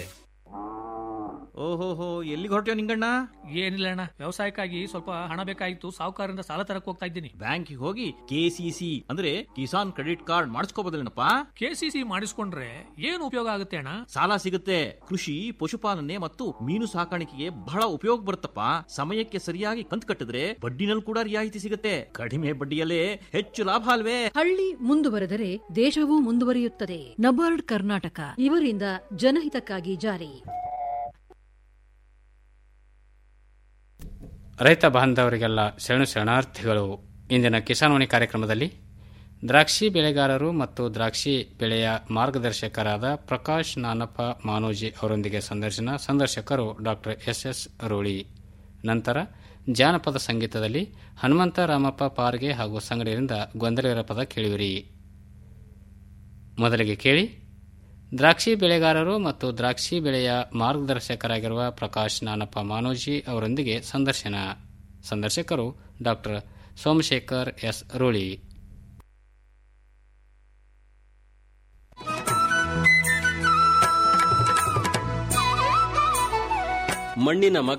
ಓಹೋಹೋ ಎಲ್ಲಿಗೆ ಹೊರಟ್ಯೋ ನಿಂಗಣ್ಣ ಏನಿಲ್ಲ ಅಣ್ಣ ವ್ಯವಸಾಯಕ್ಕಾಗಿ ಸ್ವಲ್ಪ ಹಣ ಬೇಕಾಗಿತ್ತು ಸಾಹುಕಾರರಿಂದ ಸಾಲ ತರಕ್ ಹೋಗ್ತಾ ಇದ್ದೀನಿ ಬ್ಯಾಂಕಿಗೆ ಹೋಗಿ ಕೆಸಿಸಿ ಅಂದ್ರೆ ಕಿಸಾನ್ ಕ್ರೆಡಿಟ್ ಕಾರ್ಡ್ ಮಾಡಿಸ್ಕೋಬೋದಲ್ಲೇನಪ್ಪ ಕೆಸಿಸಿ ಮಾಡಿಸ್ಕೊಂಡ್ರೆ ಏನು ಉಪಯೋಗ ಆಗುತ್ತೆ ಅಣ್ಣ ಸಾಲ ಸಿಗುತ್ತೆ ಕೃಷಿ ಪಶುಪಾಲನೆ ಮತ್ತು ಮೀನು ಸಾಕಾಣಿಕೆಗೆ ಬಹಳ ಉಪಯೋಗ ಬರುತ್ತಪ್ಪ ಸಮಯಕ್ಕೆ ಸರಿಯಾಗಿ ಕಂತು ಕಟ್ಟಿದ್ರೆ ಬಡ್ಡಿನಲ್ಲಿ ಕೂಡ ರಿಯಾಯಿತಿ ಸಿಗುತ್ತೆ ಕಡಿಮೆ ಬಡ್ಡಿಯಲ್ಲೇ ಹೆಚ್ಚು ಲಾಭ ಅಲ್ವೇ ಹಳ್ಳಿ ಮುಂದುವರೆದರೆ ದೇಶವೂ ಮುಂದುವರಿಯುತ್ತದೆ ನಬಾರ್ಡ್ ಕರ್ನಾಟಕ ಇವರಿಂದ ಜನಹಿತಕ್ಕಾಗಿ ಜಾರಿ ರೈತ ಬಾಂಧವರಿಗೆಲ್ಲ ಶರಣು ಶರಣಾರ್ಥಿಗಳು ಇಂದಿನ ಕಿಸಾನ್ವಾಣಿ ಕಾರ್ಯಕ್ರಮದಲ್ಲಿ ದ್ರಾಕ್ಷಿ ಬೆಳೆಗಾರರು ಮತ್ತು ದ್ರಾಕ್ಷಿ ಬೆಳೆಯ ಮಾರ್ಗದರ್ಶಕರಾದ ಪ್ರಕಾಶ್ ನಾನಪ್ಪ ಮಾನೋಜಿ ಅವರೊಂದಿಗೆ ಸಂದರ್ಶನ ಸಂದರ್ಶಕರು ಡಾಕ್ಟರ್ ಎಸ್ ಎಸ್ ರೋಳಿ ನಂತರ ಜಾನಪದ ಸಂಗೀತದಲ್ಲಿ ಹನುಮಂತ ರಾಮಪ್ಪ ಪಾರ್ಗೆ ಹಾಗೂ ಸಂಗಡಿಯರಿಂದ ಗೊಂದಲಿಗರ ಪದ ಕೇಳುವಿರಿ ಮೊದಲಿಗೆ ಕೇಳಿ ದ್ರಾಕ್ಷಿ ಬೆಳೆಗಾರರು ಮತ್ತು ದ್ರಾಕ್ಷಿ ಬೆಳೆಯ ಮಾರ್ಗದರ್ಶಕರಾಗಿರುವ ಪ್ರಕಾಶ್ ನಾನಪ್ಪ ಮಾನೋಜಿ ಅವರೊಂದಿಗೆ ಸಂದರ್ಶನ ಸಂದರ್ಶಕರು ಡಾಕ್ಟರ್ ಸೋಮಶೇಖರ್ ಎಸ್ ರೋಳಿ ಮಣ್ಣಿನ ಮಗ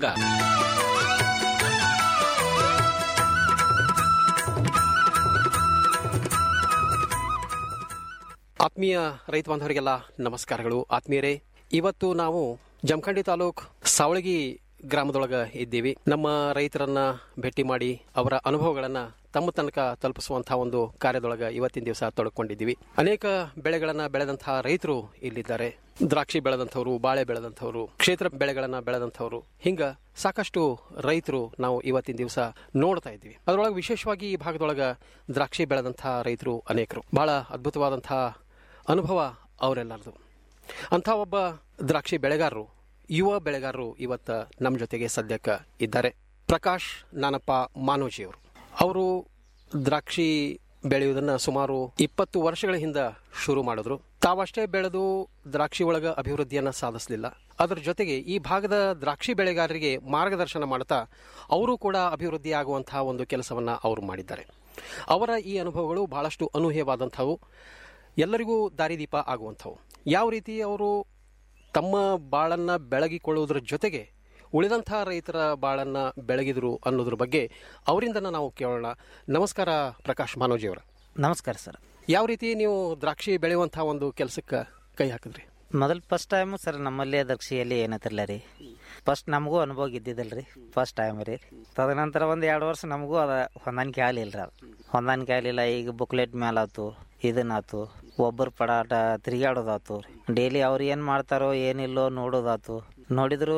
ಆತ್ಮೀಯ ರೈತ ಬಾಂಧವರಿಗೆಲ್ಲ ನಮಸ್ಕಾರಗಳು ಆತ್ಮೀಯರೇ ಇವತ್ತು ನಾವು ಜಮಖಂಡಿ ತಾಲೂಕ್ ಸಾವಳಗಿ ಗ್ರಾಮದೊಳಗ ಇದ್ದೀವಿ ನಮ್ಮ ರೈತರನ್ನ ಭೇಟಿ ಮಾಡಿ ಅವರ ಅನುಭವಗಳನ್ನ ತಮ್ಮ ತನಕ ತಲುಪಿಸುವಂತಹ ಒಂದು ಕಾರ್ಯದೊಳಗ ಇವತ್ತಿನ ದಿವಸ ತೊಡಕೊಂಡಿದ್ದೀವಿ ಅನೇಕ ಬೆಳೆಗಳನ್ನ ಬೆಳೆದಂತಹ ರೈತರು ಇಲ್ಲಿದ್ದಾರೆ ದ್ರಾಕ್ಷಿ ಬೆಳೆದಂಥವ್ರು ಬಾಳೆ ಬೆಳೆದಂಥವ್ರು ಕ್ಷೇತ್ರ ಬೆಳೆಗಳನ್ನ ಬೆಳೆದಂಥವ್ರು ಹಿಂಗ ಸಾಕಷ್ಟು ರೈತರು ನಾವು ಇವತ್ತಿನ ದಿವಸ ನೋಡ್ತಾ ಇದ್ದೀವಿ ಅದರೊಳಗೆ ವಿಶೇಷವಾಗಿ ಈ ಭಾಗದೊಳಗ ದ್ರಾಕ್ಷಿ ಬೆಳೆದಂತಹ ರೈತರು ಅನೇಕರು ಬಹಳ ಅದ್ಭುತವಾದಂತಹ ಅನುಭವ ಅವರೆಲ್ಲರದು ಅಂಥ ಒಬ್ಬ ದ್ರಾಕ್ಷಿ ಬೆಳೆಗಾರರು ಯುವ ಬೆಳೆಗಾರರು ಇವತ್ತ ನಮ್ಮ ಜೊತೆಗೆ ಸದ್ಯಕ್ಕೆ ಇದ್ದಾರೆ ಪ್ರಕಾಶ್ ನಾನಪ್ಪ ಮಾನೋಜಿಯವರು ಅವರು ದ್ರಾಕ್ಷಿ ಬೆಳೆಯುವುದನ್ನ ಸುಮಾರು ಇಪ್ಪತ್ತು ವರ್ಷಗಳ ಹಿಂದ ಶುರು ಮಾಡಿದ್ರು ತಾವಷ್ಟೇ ಬೆಳೆದು ದ್ರಾಕ್ಷಿ ಒಳಗ ಅಭಿವೃದ್ಧಿಯನ್ನ ಸಾಧಿಸಲಿಲ್ಲ ಅದರ ಜೊತೆಗೆ ಈ ಭಾಗದ ದ್ರಾಕ್ಷಿ ಬೆಳೆಗಾರರಿಗೆ ಮಾರ್ಗದರ್ಶನ ಮಾಡ್ತಾ ಅವರು ಕೂಡ ಅಭಿವೃದ್ಧಿ ಆಗುವಂತಹ ಒಂದು ಕೆಲಸವನ್ನ ಅವರು ಮಾಡಿದ್ದಾರೆ ಅವರ ಈ ಅನುಭವಗಳು ಬಹಳಷ್ಟು ಅನೂಹ್ಯವಾದಂಥವು ಎಲ್ಲರಿಗೂ ದಾರಿದೀಪ ಆಗುವಂಥವು ಯಾವ ರೀತಿ ಅವರು ತಮ್ಮ ಬಾಳನ್ನ ಬೆಳಗಿಕೊಳ್ಳುವುದರ ಜೊತೆಗೆ ಉಳಿದಂಥ ರೈತರ ಬಾಳನ್ನ ಬೆಳಗಿದ್ರು ಅನ್ನೋದ್ರ ಬಗ್ಗೆ ಅವರಿಂದ ನಾವು ಕೇಳೋಣ ನಮಸ್ಕಾರ ಪ್ರಕಾಶ್ ಮಾನೋಜಿ ಅವರ ನಮಸ್ಕಾರ ಸರ್ ಯಾವ ರೀತಿ ನೀವು ದ್ರಾಕ್ಷಿ ಬೆಳೆಯುವಂತಹ ಒಂದು ಕೆಲಸಕ್ಕೆ ಕೈ ಹಾಕಿದ್ರಿ ಮೊದಲು ಫಸ್ಟ್ ಟೈಮ್ ಸರ್ ನಮ್ಮಲ್ಲಿ ದಕ್ಷಿಯಲ್ಲಿ ಏನತ್ತಿರಲ್ಲ ರೀ ಫಸ್ಟ್ ನಮಗೂ ಅನುಭವ ಇದ್ದಿದ್ದಿಲ್ಲ ರೀ ಫಸ್ಟ್ ಟೈಮ್ ರೀ ತದನಂತರ ಒಂದು ಎರಡು ವರ್ಷ ನಮಗೂ ಅದ ಹೊಂದಾಣಿಕೆ ಆಗಲಿಲ್ಲ ರೀ ಅದು ಹೊಂದಾಣಿಕೆ ಆಗಲಿಲ್ಲ ಈಗ ಬುಕ್ಲೆಟ್ ಮೇಲೆ ಆತು ಇದನ್ನಾತು ಒಬ್ಬರು ಪಡಾಟ ತಿರುಗಾಡೋದಾತು ಡೈಲಿ ಅವ್ರು ಏನು ಮಾಡ್ತಾರೋ ಏನಿಲ್ಲೋ ನೋಡೋದಾತು ನೋಡಿದ್ರು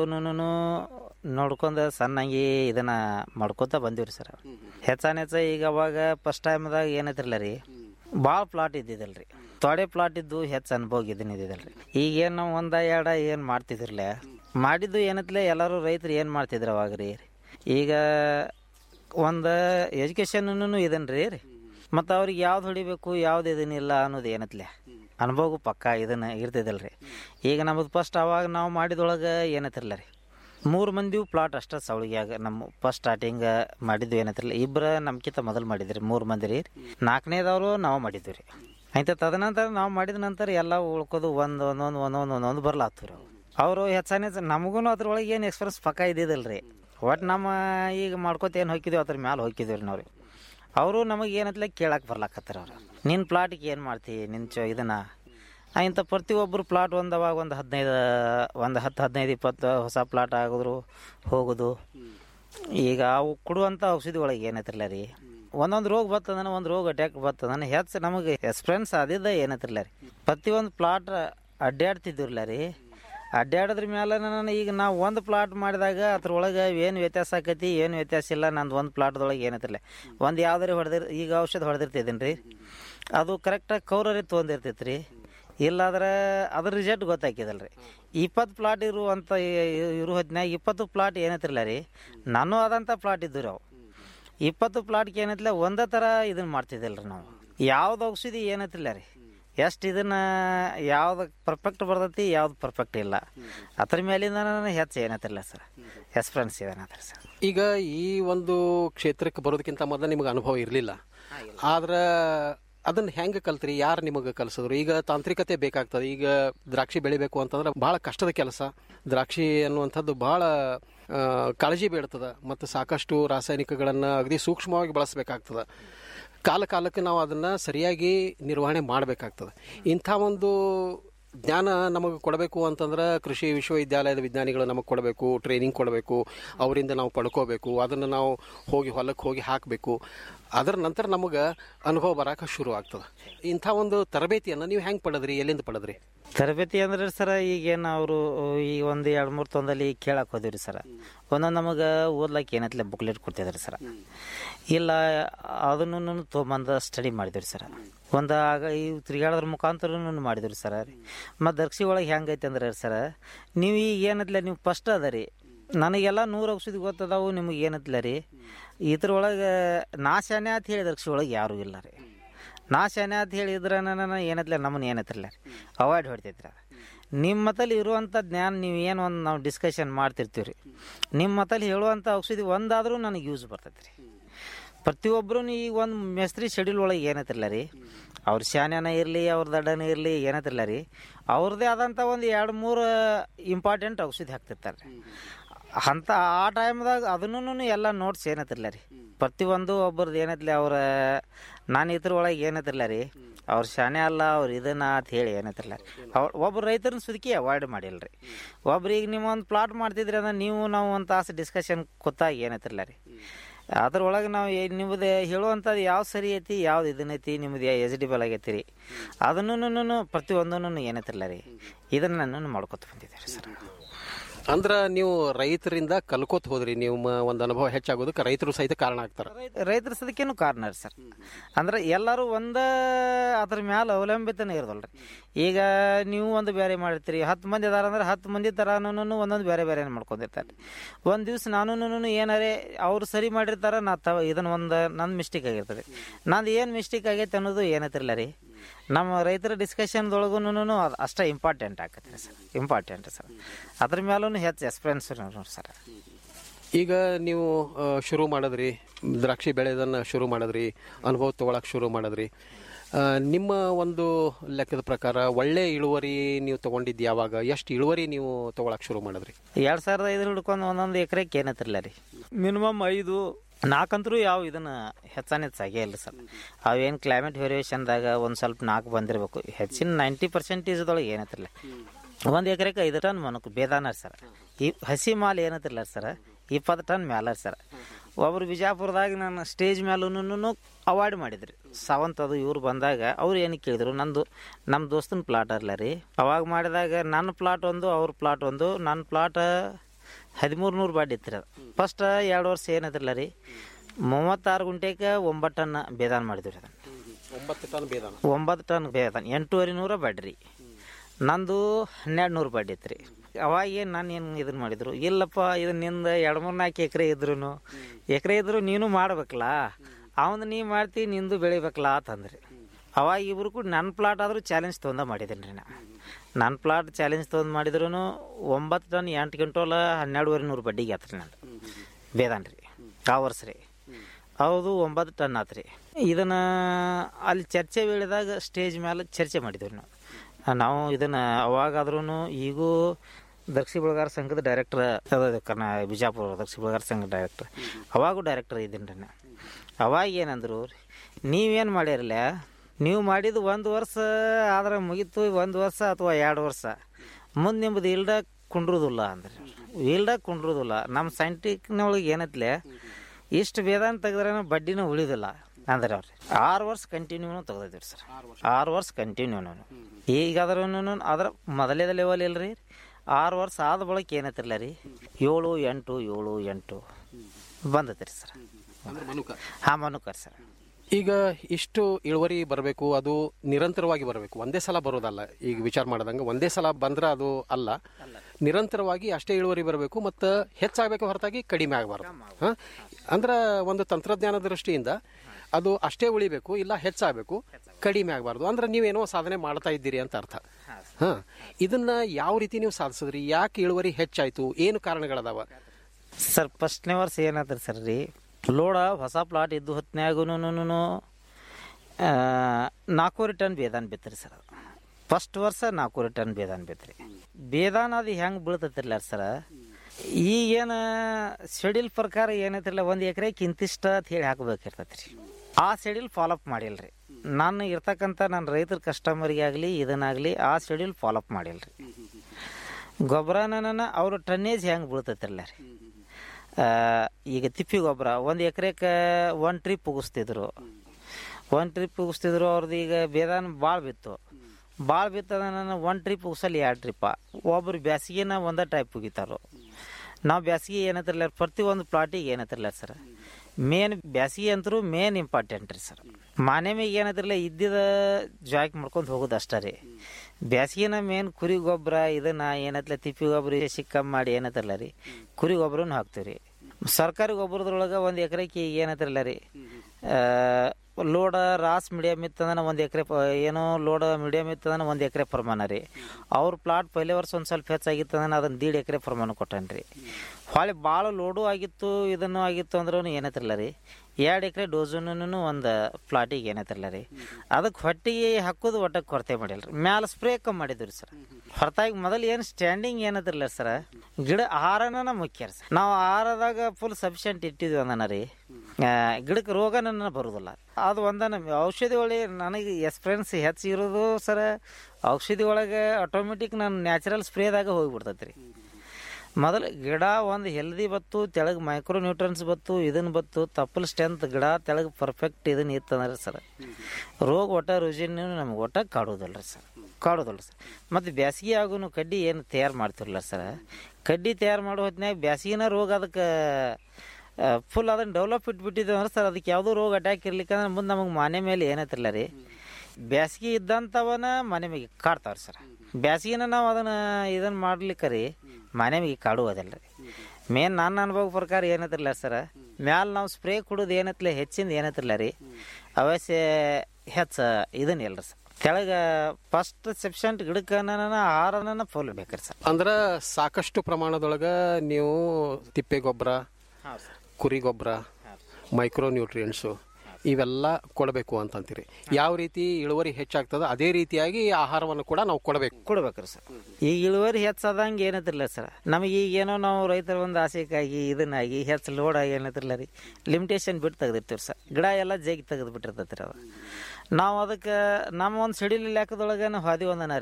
ನೋಡ್ಕೊಂಡು ಸಣ್ಣಂಗಿ ಇದನ್ನ ಮಾಡ್ಕೋತ ಬಂದಿವ್ರಿ ಸರ್ ಹೆಚ್ಚಾನ ಹೆಚ್ಚ ಈಗ ಅವಾಗ ಫಸ್ಟ್ ಟೈಮ್ದಾಗ ಏನೈತಿರಲ್ಲ ರೀ ಭಾಳ ಪ್ಲಾಟ್ ಇದ್ದಿದ್ದಲ್ಲ ರೀ ತೊಡೆ ಪ್ಲಾಟ್ ಇದ್ದು ಹೆಚ್ಚು ಅನುಭವ ಇದನ್ನ ಇದ್ದಿದ್ದಲ್ಲ ರೀ ಈಗ ಏನು ನಾವು ಒಂದ ಎರಡ ಏನು ಮಾಡ್ತಿದ್ರಲ್ಲ ಮಾಡಿದ್ದು ಏನತ್ಲೆ ಎಲ್ಲರೂ ರೈತರು ಏನು ಮಾಡ್ತಿದ್ರು ಅವಾಗ ರೀ ಈಗ ಒಂದು ಎಜುಕೇಷನ್ನು ಇದನ್ರಿ ರೀ ಮತ್ತು ಅವ್ರಿಗೆ ಯಾವ್ದು ಹೊಡಿಬೇಕು ಯಾವ್ದು ಇದನ್ನಿಲ್ಲ ಅನ್ನೋದು ಏನತ್ಲೆ ಅನುಭವ ಪಕ್ಕ ಇದನ್ನ ಇರ್ತಿದ್ದಲ್ಲ ರೀ ಈಗ ನಮ್ಮದು ಫಸ್ಟ್ ಅವಾಗ ನಾವು ಮಾಡಿದೊಳಗೆ ಏನತ್ತಿರಲ್ಲ ರೀ ಮೂರು ಮಂದಿವು ಪ್ಲಾಟ್ ಅಷ್ಟೇ ಸವಳಿಗ್ಯಾಗ ನಮ್ಮ ಫಸ್ಟ್ ಸ್ಟಾರ್ಟಿಂಗ್ ಮಾಡಿದ್ವಿ ಏನತ್ತಿರಲ್ಲ ಇಬ್ಬರ ನಮ್ಕಿಂತ ಮೊದಲು ಮಾಡಿದ್ರಿ ಮೂರು ಮಂದಿ ರೀ ನಾಲ್ಕನೇದವರು ನಾವು ಮಾಡಿದ್ವಿ ರೀ ಆಯ್ತು ತದನಂತರ ನಾವು ಮಾಡಿದ ನಂತರ ಎಲ್ಲ ಉಳ್ಕೋದು ಒಂದು ಒಂದೊಂದು ಒಂದೊಂದು ಒಂದೊಂದು ಬರ್ಲಾತ್ತು ರೀ ಅವರು ಹೆಚ್ಚಾನೆ ನಮಗೂ ಅದ್ರೊಳಗೆ ಏನು ಎಕ್ಸ್ಪೀರಿಯನ್ಸ್ ಪಕ್ಕ ಇದ್ದಿದ್ದಲ್ಲ ರೀ ಒಟ್ಟು ನಮ್ಮ ಈಗ ಮಾಡ್ಕೋತ ಏನು ಹೋಗಿದ್ವಿ ಅದ್ರ ಮ್ಯಾಲೆ ಹೋಗಿದ್ವಿ ರೀ ನಾವು ರೀ ಅವರು ನಮಗೆ ಏನತ್ಲೆ ಕೇಳಕ್ಕೆ ಬರ್ಲಾಕತ್ತಾರ ಅವ್ರು ನಿನ್ನ ಪ್ಲಾಟಿಗೆ ಏನು ಮಾಡ್ತಿ ನಿನ್ನ ಚೊ ಇದನ್ನ ಇಂಥ ಪ್ರತಿಯೊಬ್ಬರು ಪ್ಲಾಟ್ ಒಂದು ಅವಾಗ ಒಂದು ಹದಿನೈದು ಒಂದು ಹತ್ತು ಹದಿನೈದು ಇಪ್ಪತ್ತು ಹೊಸ ಪ್ಲಾಟ್ ಆಗೋದ್ರು ಹೋಗೋದು ಈಗ ಅವು ಕೊಡುವಂಥ ಔಷಧಿ ಒಳಗೆ ಏನೈತಿರಲ್ಲ ರೀ ಒಂದೊಂದು ರೋಗ ಬರ್ತದನ ಒಂದು ರೋಗ ಅಟ್ಯಾಕ್ ಬರ್ತದನ ಹೆಚ್ಚು ನಮಗೆ ಎಕ್ಸ್ಪೀರಿಯನ್ಸ್ ಆದಿದ್ದ ಏನೈತಿರಲ್ಲ ರೀ ಪ್ರತಿಯೊಂದು ಪ್ಲಾಟ್ ಅಡ್ಡಾಡ್ತಿದ್ದಿರಲ್ಲ ರೀ ಅಡ್ಡಾಡೋದ್ರ ಮೇಲೆ ನಾನು ಈಗ ನಾವು ಒಂದು ಪ್ಲಾಟ್ ಮಾಡಿದಾಗ ಅದ್ರೊಳಗೆ ಏನು ವ್ಯತ್ಯಾಸ ಆಕೈತಿ ಏನು ವ್ಯತ್ಯಾಸ ಇಲ್ಲ ನಂದು ಒಂದು ಪ್ಲಾಟ್ದೊಳಗೆ ಏನೈತಿರಲ್ಲ ಒಂದು ಯಾವ್ದಾರು ಹೊಡೆದಿರ್ ಈಗ ಔಷಧ ಹೊಡೆದಿರ್ತಿದ್ದೀನಿ ರೀ ಅದು ಕರೆಕ್ಟಾಗಿ ಕೌರರಿ ತೊಗೊಂಡಿರ್ತೈತೆ ರೀ ಇಲ್ಲಾದ್ರೆ ಅದ್ರ ರಿಸಲ್ಟ್ ಗೊತ್ತಾಕಿದಲ್ಲ ರೀ ಇಪ್ಪತ್ತು ಪ್ಲಾಟ್ ಇರುವಂಥ ಇರು ಹೊತ್ತಿನಾಗ ಇಪ್ಪತ್ತು ಪ್ಲಾಟ್ ಏನೈತಿರಲ್ಲ ರೀ ನಾನು ಆದಂಥ ಪ್ಲಾಟ್ ಇದ್ದು ರೀ ಅವು ಇಪ್ಪತ್ತು ಪ್ಲಾಟ್ಗೆ ಏನೈತಿಲ್ಲ ಒಂದೇ ಥರ ಇದನ್ನ ಮಾಡ್ತಿದ್ದಿಲ್ಲ ರೀ ನಾವು ಯಾವ್ದು ಔಷಧಿ ಏನೈತಿಲ್ಲ ರೀ ಎಷ್ಟು ಇದನ್ನ ಯಾವ್ದು ಪರ್ಫೆಕ್ಟ್ ಬರ್ತೈತಿ ಯಾವ್ದು ಪರ್ಫೆಕ್ಟ್ ಇಲ್ಲ ಅದ್ರ ಮೇಲಿಂದ ನಾನು ಹೆಚ್ಚು ಏನೈತಿಲ್ಲ ಸರ್ ಎಕ್ಸ್ಪೀರಿಯನ್ಸ್ ಇದೆ ಸರ್ ಈಗ ಈ ಒಂದು ಕ್ಷೇತ್ರಕ್ಕೆ ಬರೋದಕ್ಕಿಂತ ಮೊದಲು ನಿಮಗೆ ಅನುಭವ ಇರಲಿಲ್ಲ ಆದ್ರೆ ಅದನ್ನ ಹೆಂಗೆ ಕಲ್ತ್ರಿ ಯಾರು ನಿಮಗೆ ಕಲಿಸಿದ್ರು ಈಗ ತಾಂತ್ರಿಕತೆ ಬೇಕಾಗ್ತದೆ ಈಗ ದ್ರಾಕ್ಷಿ ಬೆಳಿಬೇಕು ಅಂತಂದ್ರೆ ಬಹಳ ಕಷ್ಟದ ಕೆಲಸ ದ್ರಾಕ್ಷಿ ಅನ್ನುವಂಥದ್ದು ಬಹಳ ಆ, ಕಾಳಜಿ ಬೇಡ್ತದ ಮತ್ತು ಸಾಕಷ್ಟು ರಾಸಾಯನಿಕಗಳನ್ನು ಅಗದಿ ಸೂಕ್ಷ್ಮವಾಗಿ ಬಳಸಬೇಕಾಗ್ತದೆ ಕಾಲ ಕಾಲಕ್ಕೆ ನಾವು ಅದನ್ನು ಸರಿಯಾಗಿ ನಿರ್ವಹಣೆ ಮಾಡಬೇಕಾಗ್ತದೆ ಇಂಥ ಒಂದು ಜ್ಞಾನ ನಮಗೆ ಕೊಡಬೇಕು ಅಂತಂದ್ರೆ ಕೃಷಿ ವಿಶ್ವವಿದ್ಯಾಲಯದ ವಿಜ್ಞಾನಿಗಳು ನಮಗೆ ಕೊಡಬೇಕು ಟ್ರೈನಿಂಗ್ ಕೊಡಬೇಕು ಅವರಿಂದ ನಾವು ಪಡ್ಕೋಬೇಕು ಅದನ್ನು ನಾವು ಹೋಗಿ ಹೊಲಕ್ಕೆ ಹೋಗಿ ಹಾಕಬೇಕು ಅದರ ನಂತರ ನಮಗೆ ಅನುಭವ ಬರಕ್ಕೆ ಶುರು ಆಗ್ತದೆ ಇಂಥ ಒಂದು ತರಬೇತಿಯನ್ನು ನೀವು ಹೆಂಗೆ ಪಡೆದ್ರಿ ಎಲ್ಲಿಂದ ಪಡೆದ್ರಿ ತರಬೇತಿ ಅಂದ್ರೆ ಸರ ಈಗೇನು ಅವರು ಈ ಒಂದು ಎರಡು ಮೂರು ತೊಂದಲ್ಲಿ ಕೇಳಕ್ಕೆ ಹೋದಿವ್ರಿ ಸರ ಒಂದೊಂದು ನಮಗೆ ಓದ್ಲಕ್ಕೆ ಏನತ್ಲೆ ಬುಕ್ಲೆಟ್ ಕೊಡ್ತಿದ್ರಿ ಸರ ಇಲ್ಲ ಅದನ್ನು ತೊಗೊಂಬಂದು ಸ್ಟಡಿ ಮಾಡಿದ್ವಿ ಸರ ಒಂದು ಆಗ ಈ ತಿರುಗಾಡೋದ್ರ ಮುಖಾಂತರ ಮಾಡಿದ್ವಿ ಸರ ಮತ್ತು ದರ್ಶಿ ಒಳಗೆ ಹೆಂಗೈತೆ ಅಂದ್ರೆ ಸರ ನೀವು ಈಗ ಏನತ್ಲೆ ನೀವು ಫಸ್ಟ್ ಅದ ರೀ ನನಗೆಲ್ಲ ನೂರು ಔಷಧಿ ಗೊತ್ತದಾವು ನಿಮಗೆ ಏನತ್ಲ ರೀ ಇದ್ರೊಳಗೆ ನಾ ಶಾನೆ ಅಂತ ಹೇಳಿ ದರ್ಶಿ ಒಳಗೆ ಯಾರೂ ಇಲ್ಲ ರೀ ನಾ ಶಾನೆ ಅಂತ ಹೇಳಿದ್ರೆ ನಾನು ಏನತ್ಲೆ ನಮ್ಮನ್ನ ಏನತ್ತಿರಲ್ಲ ರೀ ಅವಾಯ್ಡ್ ಹೊಡ್ತೈತ್ರಿ ಅದು ನಿಮ್ಮ ಮತಲ್ಲಿ ಇರುವಂಥ ಜ್ಞಾನ ನೀವು ಏನು ಒಂದು ನಾವು ಡಿಸ್ಕಷನ್ ಮಾಡ್ತಿರ್ತೀವಿ ರೀ ನಿಮ್ಮ ಮತಲ್ಲಿ ಹೇಳುವಂಥ ಔಷಧಿ ಒಂದಾದರೂ ನನಗೆ ಯೂಸ್ ಬರ್ತೈತೆ ರೀ ಪ್ರತಿಯೊಬ್ಬರು ಈಗ ಒಂದು ಮೆಸ್ತ್ರಿ ಶೆಡ್ಯೂಲ್ ಒಳಗೆ ಏನತ್ತಿರಲ್ಲ ರೀ ಅವ್ರ ಶಾನ್ಯನ ಇರಲಿ ಅವ್ರ ದಡ್ಡನ ಇರಲಿ ಏನತ್ತಿರಲ್ಲ ರೀ ಅವ್ರದ್ದೇ ಆದಂಥ ಒಂದು ಎರಡು ಮೂರು ಇಂಪಾರ್ಟೆಂಟ್ ಔಷಧಿ ಹಾಕ್ತಿರ್ತಾರೆ ರೀ ಅಂಥ ಆ ಟೈಮ್ದಾಗ ಅದನ್ನು ಎಲ್ಲ ನೋಟ್ಸ್ ಏನತ್ತಿರಲ್ಲ ರೀ ಪ್ರತಿಯೊಂದು ಒಬ್ಬರದ್ದು ಏನೈತಿಲ್ಲ ಅವ್ರ ನಾನು ಇದ್ರ ಒಳಗೆ ಏನತ್ತಿರಲ್ಲ ರೀ ಅವ್ರ ಶಾನೆ ಅಲ್ಲ ಅವ್ರು ಇದನ್ನ ಅಂತ ಹೇಳಿ ಏನತ್ತಿರಲ್ಲ ರೀ ಅವ್ರು ಒಬ್ಬ ರೈತರನ್ನ ಸುದಕಿ ಅವಾಯ್ಡ್ ಮಾಡಿಲ್ಲ ರೀ ಒಬ್ರು ಈಗ ನೀವು ಒಂದು ಪ್ಲಾಟ್ ಮಾಡ್ತಿದ್ರಿ ಅಂದ್ರೆ ನೀವು ನಾವು ಒಂದು ತಾಸು ಡಿಸ್ಕಷನ್ ಕೂತಾಗ ಏನತ್ತಿರಲ್ಲ ರೀ ಅದ್ರೊಳಗೆ ನಾವು ಏ- ನಿಮ್ಮದು ಹೇಳುವಂಥದ್ದು ಯಾವ ಸರಿ ಐತಿ ಯಾವ್ದು ಇದನ್ನೈತಿ ನಿಮ್ಮದು ಎಜಿಟೇಬಲ್ ಆಗೈತಿ ರೀ ಅದನ್ನು ಪ್ರತಿಯೊಂದನ್ನು ಏನತ್ತಿರಲ್ಲ ರೀ ಇದನ್ನು ನಾನು ಮಾಡ್ಕೊತ ಬಂದಿದ್ದೆ ರೀ ಸರ್ ಅಂದ್ರೆ ನೀವು ರೈತರಿಂದ ಕಲ್ಕೋತ ಹೋದ್ರಿ ನಿಮ್ಮ ಒಂದು ಅನುಭವ ಹೆಚ್ಚಾಗೋದಕ್ಕೆ ರೈತರು ಸಹಿತ ಕಾರಣ ಆಗ್ತಾರೆ ರೈತರ ಸದಕ್ಕೇನು ಕಾರಣ ರೀ ಸರ್ ಅಂದ್ರೆ ಎಲ್ಲರೂ ಒಂದ ಅದ್ರ ಮ್ಯಾಲ ಅವಲಂಬಿತನೇ ಇರೋದಲ್ರಿ ಈಗ ನೀವು ಒಂದು ಬೇರೆ ಮಾಡಿರ್ತೀರಿ ಹತ್ತು ಮಂದಿ ಅದಾರ ಅಂದ್ರೆ ಹತ್ತು ಮಂದಿ ಥರನೂ ಒಂದೊಂದು ಬೇರೆ ಬೇರೆ ಮಾಡ್ಕೊಂಡಿರ್ತಾರೆ ಒಂದು ದಿವ್ಸ ನಾನು ಏನಾರೇ ಅವ್ರು ಸರಿ ಮಾಡಿರ್ತಾರ ನಾ ತ ಇದನ್ನ ಒಂದು ನನ್ನ ಮಿಸ್ಟೇಕ್ ಆಗಿರ್ತದೆ ನಂದು ಏನು ಮಿಸ್ಟೇಕ್ ಆಗೈತೆ ಅನ್ನೋದು ಏನತ್ತಿರಲ್ಲ ರೀ ನಮ್ಮ ರೈತರ ಡಿಸ್ಕಷನ್ದೊಳಗೂ ಅದು ಅಷ್ಟೇ ಇಂಪಾರ್ಟೆಂಟ್ ಆಗತ್ತೆ ಸರ್ ಇಂಪಾರ್ಟೆಂಟ್ ಸರ್ ಅದ್ರ ಮೇಲೂ ಹೆಚ್ಚು ಎಕ್ಸ್ಪೀರಿಯನ್ಸ್ ನೋಡಿ ಸರ್ ಈಗ ನೀವು ಆ, ಶುರು ಮಾಡಿದ್ರಿ ದ್ರಾಕ್ಷಿ ಬೆಳೆದನ್ನು ಶುರು ಮಾಡಿದ್ರಿ ಅನುಭವ ತಗೊಳಕ್ ಶುರು ಮಾಡಿದ್ರಿ ಆ, ನಿಮ್ಮ ಒಂದು ಲೆಕ್ಕದ ಪ್ರಕಾರ ಒಳ್ಳೆ ಇಳುವರಿ ನೀವು ತಗೊಂಡಿದ್ದು ಯಾವಾಗ ಎಷ್ಟು ಇಳುವರಿ ನೀವು ತಗೊಳಕ್ ಶುರು ಮಾಡಿದ್ರಿ ಎರಡು ಸಾವಿರದ ಐದು ಹಿಡ್ಕೊಂಡು ಒಂದೊಂದು ಎಕರೆಗೆ ಏನತ್ತಿರಲ್ಲ ರೀ ಮಿನಿಮಮ್ ಐದು ನಾಲ್ಕಂತರೂ ಯಾವ ಇದನ್ನ ಹೆಚ್ಚಾನೆ ಹೆಚ್ಚಾಗೇ ಇಲ್ಲ ಸರ್ ಅವೇನು ಕ್ಲೈಮೇಟ್ ವೇರಿಯೇಷನ್ದಾಗ ಒಂದು ಸ್ವಲ್ಪ ನಾಲ್ಕು ಬಂದಿರಬೇಕು ಹೆಚ್ಚಿನ ನೈಂಟಿ ಪರ್ಸೆಂಟೇಜ್ದೊಳಗೆ ಏನತ್ತಿರಲ್ಲ ಒಂದು ಎಕರೆಗೆ ಐದು ಟನ್ ಮನಕ್ಕೆ ಬೇದಾನ ಸರ್ ಈ ಹಸಿ ಮಾಲ್ ಏನತ್ತಿಲ್ಲ ಸರ್ ಇಪ್ಪತ್ತು ಟನ್ ಮ್ಯಾಲ ಸರ್ ಒಬ್ರು ಬಿಜಾಪುರದಾಗ ನಾನು ಸ್ಟೇಜ್ ಮೇಲೂ ಅವಾರ್ಡ್ ಮಾಡಿದ್ರಿ ಸಾವಂತ್ ಅದು ಇವ್ರು ಬಂದಾಗ ಅವ್ರು ಏನಕ್ಕೆ ಕೇಳಿದ್ರು ನಂದು ನಮ್ಮ ದೋಸ್ತನ ಪ್ಲಾಟ್ ಅಲ್ಲ ರೀ ಅವಾಗ ಮಾಡಿದಾಗ ನನ್ನ ಪ್ಲಾಟ್ ಒಂದು ಅವ್ರ ಪ್ಲಾಟ್ ಒಂದು ನನ್ನ ಪ್ಲಾಟ್ ಹದಿಮೂರು ನೂರು ಬಾಡಿ ಇತ್ತು ರೀ ಅದು ಫಸ್ಟ್ ಎರಡು ವರ್ಷ ಏನತ್ತಿಲ್ಲ ರೀ ಮೂವತ್ತಾರು ಗುಂಟೆಗೆ ಒಂಬತ್ತು ಟನ್ ಬೇದಾನ ಮಾಡಿದ್ವಿ ರೀ ಅದನ್ನು ಒಂಬತ್ತು ಟನ್ ಬೇದಾನ ಒಂಬತ್ತು ಟನ್ ಬೇದಾನ ಎಂಟೂವರೆ ನೂರ ಬ್ಯಾಡ್ರಿ ನಂದು ಹನ್ನೆರಡು ನೂರು ಬಡ್ಡಿ ಐತ್ರಿ ಅವಾಗ ಏನು ನಾನು ಏನು ಇದನ್ನ ಮಾಡಿದ್ರು ಇಲ್ಲಪ್ಪ ಇದು ನಿಂದ ಎರಡು ಮೂರು ನಾಲ್ಕು ಎಕರೆ ಇದ್ರು ಎಕರೆ ಇದ್ರು ನೀನು ಮಾಡ್ಬೇಕಲ್ಲ ಅವನು ನೀ ಮಾಡ್ತಿ ನಿಂದು ಬೆಳಿಬೇಕಲ್ಲ ಅಂತಂದ್ರಿ ಅವಾಗ ಇಬ್ರು ಕೂಡ ನನ್ನ ಪ್ಲಾಟ್ ಆದರೂ ಚಾಲೆಂಜ್ ತೊಂದ ಮಾಡಿದ್ದೀನಿ ರೀ ನಾ ನನ್ನ ಪ್ಲಾಟ್ ಚಾಲೆಂಜ್ ತೊಂದು ಮಾಡಿದ್ರು ಒಂಬತ್ತು ಟನ್ ಎಂಟು ಗಂಟೋಲ ಹನ್ನೆರಡುವರೆ ನೂರು ಬಡ್ಡಿಗೆ ಆತ್ರಿ ನಂದು ಬೇದಾನ್ ರೀ ಆ ವರ್ಷ ರೀ ಹೌದು ಒಂಬತ್ತು ಟನ್ ಆತ್ರಿ ಇದನ್ನ ಅಲ್ಲಿ ಚರ್ಚೆ ವೇಳೆದಾಗ ಸ್ಟೇಜ್ ಮೇಲೆ ಚರ್ಚೆ ಮಾಡಿದ್ವಿ ನಾವು ನಾವು ಇದನ್ನ ಅವಾಗಾದ್ರೂ ಈಗೂ ದಕ್ಷಿಣ ಬೆಳಗಾರ ಸಂಘದ ಡೈರೆಕ್ಟರ್ ಕರ್ನಾ ಬಿಜಾಪುರ ದಕ್ಷಿಣ ಬೆಳಗಾರ ಸಂಘದ ಡೈರೆಕ್ಟರ್ ಅವಾಗೂ ಡೈರೆಕ್ಟರ್ ಇದ್ದೀನಿ ರೀ ನಾ ಅವಾಗ ಏನಂದ್ರು ನೀವೇನು ಮಾಡಿರಲ್ಲ ನೀವು ಮಾಡಿದ್ದು ಒಂದು ವರ್ಷ ಆದ್ರೆ ಮುಗೀತು ಒಂದು ವರ್ಷ ಅಥವಾ ಎರಡು ವರ್ಷ ಮುಂದೆ ನಿಮ್ಮದು ಇಲ್ದ ಕುಂಡ್ರುದಿಲ್ಲ ಅಂದ್ರೆ ಇಲ್ದ ಕುಂಡ್ರುದಿಲ್ಲ ನಮ್ಮ ಸೈಂಟಿಕ್ನೊಳಗೆ ಏನತ್ಲೆ ಇಷ್ಟು ಬೇದಾನ್ ತೆಗೆದ್ರೆ ಬಡ್ಡಿನೂ ಉಳಿದಿಲ್ಲ ಅಂದ್ರೆ ಅವ್ರಿ ಆರು ವರ್ಷ ಕಂಟಿನ್ಯೂನು ತೆಗ್ದಿದ್ದೀವಿ ಸರ್ ಆರು ವರ್ಷ ಕಂಟಿನ್ಯೂನು ಈಗ ಅದ್ರೂ ಅದ್ರ ಮೊದಲೇದ ಲೆವೆಲ್ ಇಲ್ರಿ ಆರು ವರ್ಷ ಆದ ಬಳಿಕ ಏನತ್ತಿರಲ್ಲ ರೀ ಏಳು ಎಂಟು ಏಳು ಎಂಟು ಬಂದೈತೆ ಸರ್ ಹಾಂ ಮನುಕರ್ ಸರ್ ಈಗ ಇಷ್ಟು ಇಳುವರಿ ಬರಬೇಕು ಅದು ನಿರಂತರವಾಗಿ ಬರಬೇಕು ಒಂದೇ ಸಲ ಬರೋದಲ್ಲ ಈಗ ವಿಚಾರ ಮಾಡಿದಂಗೆ ಒಂದೇ ಸಲ ಬಂದ್ರೆ ಅದು ಅಲ್ಲ ನಿರಂತರವಾಗಿ ಅಷ್ಟೇ ಇಳುವರಿ ಬರಬೇಕು ಮತ್ತು ಹೆಚ್ಚಾಗಬೇಕು ಹೊರತಾಗಿ ಕಡಿಮೆ ಆಗಬಾರ್ದು ಹಾಂ ಅಂದ್ರೆ ಒಂದು ತಂತ್ರಜ್ಞಾನ ದೃಷ್ಟಿಯಿಂದ ಅದು ಅಷ್ಟೇ ಉಳಿಬೇಕು ಇಲ್ಲ ಹೆಚ್ಚಾಗಬೇಕು ಕಡಿಮೆ ಆಗಬಾರ್ದು ಅಂದ್ರೆ ನೀವೇನೋ ಸಾಧನೆ ಮಾಡ್ತಾ ಇದ್ದೀರಿ ಅಂತ ಅರ್ಥ ಹಾಂ ಇದನ್ನ ಯಾವ ರೀತಿ ನೀವು ಸಾಧಿಸಿದ್ರಿ ಯಾಕೆ ಇಳುವರಿ ಹೆಚ್ಚಾಯ್ತು ಏನು ಕಾರಣಗಳದಾವ ಸರ್ ಫಸ್ಟ್ನೇ ವರ್ಷ ಏನಾದ್ರಿ ಸರ್ ರೀ ಲೋಡ ಹೊಸ ಪ್ಲಾಟ್ ಇದ್ದು ಹೊತ್ನ್ಯಾಗೂ ನಾಲ್ಕೂವರೆ ಟನ್ ಬೇದಾನ್ ಬಿತ್ತರಿ ಸರ್ ಫಸ್ಟ್ ವರ್ಷ ನಾಲ್ಕೂವರೆ ಟನ್ ಬೇದಾನ್ ಬಿತ್ರಿ ಬೇದಾನ್ ಅದು ಹೆಂಗೆ ಬೀಳ್ತೈತಿರ್ಲ ಸರ್ ಈಗೇನು ಶೆಡ್ಯೂಲ್ ಪ್ರಕಾರ ಏನೈತಿರಲ್ಲ ಒಂದು ಎಕರೆ ಇಂತಿಷ್ಟ ಅಂತ ಹೇಳಿ ಹಾಕ್ಬೇಕಿರ್ತೈತಿ ರೀ ಆ ಶೆಡ್ಯೂಲ್ ಫಾಲೋಅಪ್ ಮಾಡಿಲ್ಲ ರೀ ನಾನು ಇರ್ತಕ್ಕಂಥ ನನ್ನ ರೈತರ ಕಸ್ಟಮರಿಗೆ ಆಗಲಿ ಇದನ್ನಾಗಲಿ ಆ ಶೆಡ್ಯೂಲ್ ಫಾಲೋಅಪ್ ಮಾಡಿಲ್ಲ ರೀ ಗೊಬ್ಬರನ ಅವ್ರ ಟನ್ನೇಜ್ ಹೆಂಗೆ ಬೀಳ್ತೈತಿರಲ್ಲ ರೀ ಆ, ಈಗ ತಿಪ್ಪಿ ಗೊಬ್ಬರ ಒಂದು ಎಕರೆಗೆ ಒನ್ ಟ್ರಿಪ್ ಉಗಿಸ್ತಿದ್ರು ಒನ್ ಟ್ರಿಪ್ ಉಗಿಸ್ತಿದ್ರು ಅವ್ರದ್ದು ಈಗ ಬೇದಾನ ಭಾಳ ಬಿತ್ತು ಭಾಳ ಬಿತ್ತದ ನಾನು ಒನ್ ಟ್ರಿಪ್ ಉಗಿಸಲಿ ಎರಡು ಟ್ರಿಪ್ಪ ಒಬ್ರು ಬ್ಯಾಸಿಗೆನ ಒಂದೇ ಟೈಪ್ ಉಗಿತಾರೋ ನಾವು ಬ್ಯಾಸಿಗೆ ಏನತ್ತಿರಲ್ಲ ಪ್ರತಿ ಒಂದು ಪ್ಲಾಟಿಗೆ ಏನತ್ತಿರಲ್ಲ ಸರ್ ಮೇನ್ ಬ್ಯಾಸಿಗೆ ಅಂತರೂ ಮೇನ್ ಇಂಪಾರ್ಟೆಂಟ್ ರೀ ಸರ್ ಮಾನೆಮಿಗೆ ಏನತ್ತಿರಲ್ಲ ಇದ್ದಿದ ಜಾಯ್ಕ್ ಮಾಡ್ಕೊಂಡು ಹೋಗೋದು ಅಷ್ಟೇ ರೀ ಬ್ಯಾಸಿಗೆನ ಮೇನ್ ಕುರಿ ಗೊಬ್ಬರ ಇದನ್ನ ಏನತ್ಲ ತಿಪ್ಪಿ ಗೊಬ್ಬರ ಸಿಕ್ಕಮ್ ಮಾಡಿ ಏನತ್ತಲ್ಲ ರೀ ಕುರಿ ಗೊಬ್ಬರನು ಹಾಕ್ತೀವಿ ರೀ ಸರ್ಕಾರಿ ಗೊಬ್ಬರದೊಳಗೆ ಒಂದು ಎಕರೆಗೆ ಏನತ್ತಿರಲ್ಲ ರೀ ಆ, ಲೋಡ ರಾಸ್ ಮೀಡಿಯಮ್ ಇತ್ತಂದ್ರೆ ಒಂದು ಎಕರೆ ಏನೋ ಲೋಡ ಮೀಡಿಯಮ್ ಇತ್ತಂದ್ರೆ ಒಂದು ಎಕರೆ ಪ್ರಮಾಣ ರೀ ಅವ್ರ ಪ್ಲಾಟ್ ಪೈಲೆ ವರ್ಷ ಒಂದು ಸ್ವಲ್ಪ ಹೆಚ್ಚಾಗಿತ್ತು ಅಂದ್ರೆ ಅದನ್ನು ದೀಡ್ ಎಕರೆ ಪ್ರಮಾಣ ಕೊಟ್ಟಾನ ರೀ ಹೊಳೆ ಭಾಳ ಲೋಡು ಆಗಿತ್ತು ಇದನ್ನು ಆಗಿತ್ತು ಅಂದ್ರೂ ಏನತ್ತಿರಲ್ಲ ರೀ ಎರಡು ಎಕರೆ ಡೋಸನ್ನು ಒಂದು ಪ್ಲಾಟಿಗೆ ಏನತ್ತಿರಲ್ಲ ರೀ ಅದಕ್ಕೆ ಹೊಟ್ಟಿಗೆ ಹಾಕೋದು ಒಟ್ಟಕ್ಕೆ ಕೊರತೆ ಮಾಡಿಲ್ಲ ರೀ ಮ್ಯಾಲೆ ಸ್ಪ್ರೇ ಕಮ್ಮಿ ಮಾಡಿದ್ವಿ ಸರ್ ಹೊರತಾಗಿ ಮೊದಲು ಏನು ಸ್ಟ್ಯಾಂಡಿಂಗ್ ಏನತ್ತಿರಲ್ಲ ಸರ್ ಗಿಡ ಆಹಾರನ ಮುಖ್ಯ ರೀ ಸರ್ ನಾವು ಆಹಾರದಾಗ ಫುಲ್ ಸಫಿಷಿಯಂಟ್ ಇಟ್ಟಿದ್ವಿ ಅಂದನ ರೀ ಆ, ಗಿಡಕ್ಕೆ ರೋಗನ ಬರುದಿಲ್ಲ ಅದು ಒಂದನ ಔಷಧಿ ಒಳಗೆ ನನಗೆ ಎಕ್ಸ್ಪೀರಿಯನ್ಸ್ ಹೆಚ್ಚು ಇರೋದು ಸರ ಔಷಧಿ ಒಳಗೆ ಆಟೋಮೆಟಿಕ್ ನಾನು ನ್ಯಾಚುರಲ್ ಸ್ಪ್ರೇದಾಗ ಹೋಗಿಬಿಡ್ತೈತೆ ರೀ ಮೊದಲು ಗಿಡ ಒಂದು ಹೆಲ್ದಿ ಬತ್ತು ತೆಳಗೆ ಮೈಕ್ರೋ ನ್ಯೂಟ್ರನ್ಸ್ ಬತ್ತು ಇದನ್ನು ಬತ್ತು ತಪ್ಪಲ್ ಸ್ಟ್ರೆಂತ್ ಗಿಡ ತೆಳಗೆ ಪರ್ಫೆಕ್ಟ್ ಇದನ್ನ ಇತ್ತಂದ್ರೆ ಸರ್ ರೋಗ ಒಟ್ಟ ರುಜಿನ ನಮ್ಗೆ ಒಟ್ಟ ಕಾಡೋದಿಲ್ಲ ರೀ ಸರ್ ಕಾಡೋದಿಲ್ಲ ಸರ್ ಮತ್ತು ಬ್ಯಾಸಿಗೆ ಆಗೂ ಕಡ್ಡಿ ಏನು ತಯಾರು ಮಾಡ್ತಿರಲ್ಲ ಸರ್ ಕಡ್ಡಿ ತಯಾರು ಮಾಡೋ ಹೊತ್ತಿನಾಗ ಬ್ಯಾಸಿಗೆನ ರೋಗ ಅದಕ್ಕೆ ಫುಲ್ ಅದನ್ನು ಡೆವಲಪ್ ಇಟ್ಬಿಟ್ಟಿದ್ದೇವೆ ಅಂದ್ರೆ ಸರ್ ಅದಕ್ಕೆ ಯಾವುದೋ ರೋಗ ಅಟ್ಯಾಕ್ ಇರ್ಲಿಕ್ಕೆ ಅಂದ್ರೆ ಮುಂದೆ ನಮಗೆ ಮನೆ ಮೇಲೆ ಏನತ್ತಿರಲ್ಲ ರೀ ಬ್ಯಾಸಿಗೆ ಇದ್ದಂಥವನ ಮನೆ ಮೇಲೆ ಕಾಡ್ತಾವ್ರಿ ಸರ್ ಬ್ಯಾಸಿಗೆನ ನಾವು ಅದನ್ನು ಇದನ್ನು ಮಾಡ್ಲಿಕ್ಕೆ ರೀ ಮನೆ ಮೇಲೆ ಕಾಡುವುದಿಲ್ಲ ರೀ ಮೇನ್ ನನ್ನ ಅನುಭವ ಪ್ರಕಾರ ಏನತ್ತಿರಲ್ಲ ಸರ್ ಮ್ಯಾಲ ನಾವು ಸ್ಪ್ರೇ ಕೊಡೋದು ಏನತ್ತಿಲ್ಲ ಹೆಚ್ಚಿಂದ ಏನತ್ತಿಲ್ಲ ರೀ ಅವಶ್ಯ ಹೆಚ್ಚು ಇದನ್ನ ಇಲ್ಲ ಸರ್ ಕೆಳಗೆ ಫಸ್ಟ್ ಸಫಿಷಿಯಂಟ್ ಗಿಡಕ್ಕೆ ಆಹಾರನ ಫುಲ್ ಬೇಕ್ರಿ ಸರ್ ಅಂದ್ರೆ ಸಾಕಷ್ಟು ಪ್ರಮಾಣದೊಳಗ ನೀವು ತಿಪ್ಪೆ ಗೊಬ್ಬರ ಕುರಿ ಗೊಬ್ಬರ ಮೈಕ್ರೋ ನ್ಯೂಟ್ರಿಯೆಂಟ್ಸು ಇವೆಲ್ಲ ಕೊಡಬೇಕು ಅಂತಂತೀರಿ ಯಾವ ರೀತಿ ಇಳುವರಿ ಹೆಚ್ಚಾಗ್ತದ ಅದೇ ರೀತಿಯಾಗಿ ಆಹಾರವನ್ನು ಕೂಡ ನಾವು ಕೊಡಬೇಕು ಕೊಡ್ಬೇಕ್ರಿ ಸರ್ ಈಗ ಇಳುವರಿ ಹೆಚ್ಚಾದಂಗೆ ಏನತ್ತಿರಲ್ಲ ಸರ್ ನಮಗೆ ಈಗ ಏನೋ ನಾವು ರೈತರ ಒಂದು ಆಸೆಗಾಗಿ ಇದನ್ನಾಗಿ ಹೆಚ್ಚು ಲೋಡ್ ಆಗಿ ಏನತ್ತಿರಲ್ಲ ರೀ ಲಿಮಿಟೇಷನ್ ಬಿಟ್ಟು ತೆಗೆದಿರ್ತೀವಿ ಸರ್ ಗಿಡ ಎಲ್ಲ ಜಗಿ ತೆಗೆದು ಬಿಟ್ಟಿರ್ತೈತಿ ರೀ ಅದು ನಾವು ಅದಕ್ಕೆ ನಮ್ಮ ಒಂದು ಸಿಡಿಲಿ ಲೆಕ್ಕದೊಳಗೆ ನಾವು ಹಾದಿ ಒಂದನ ರೀ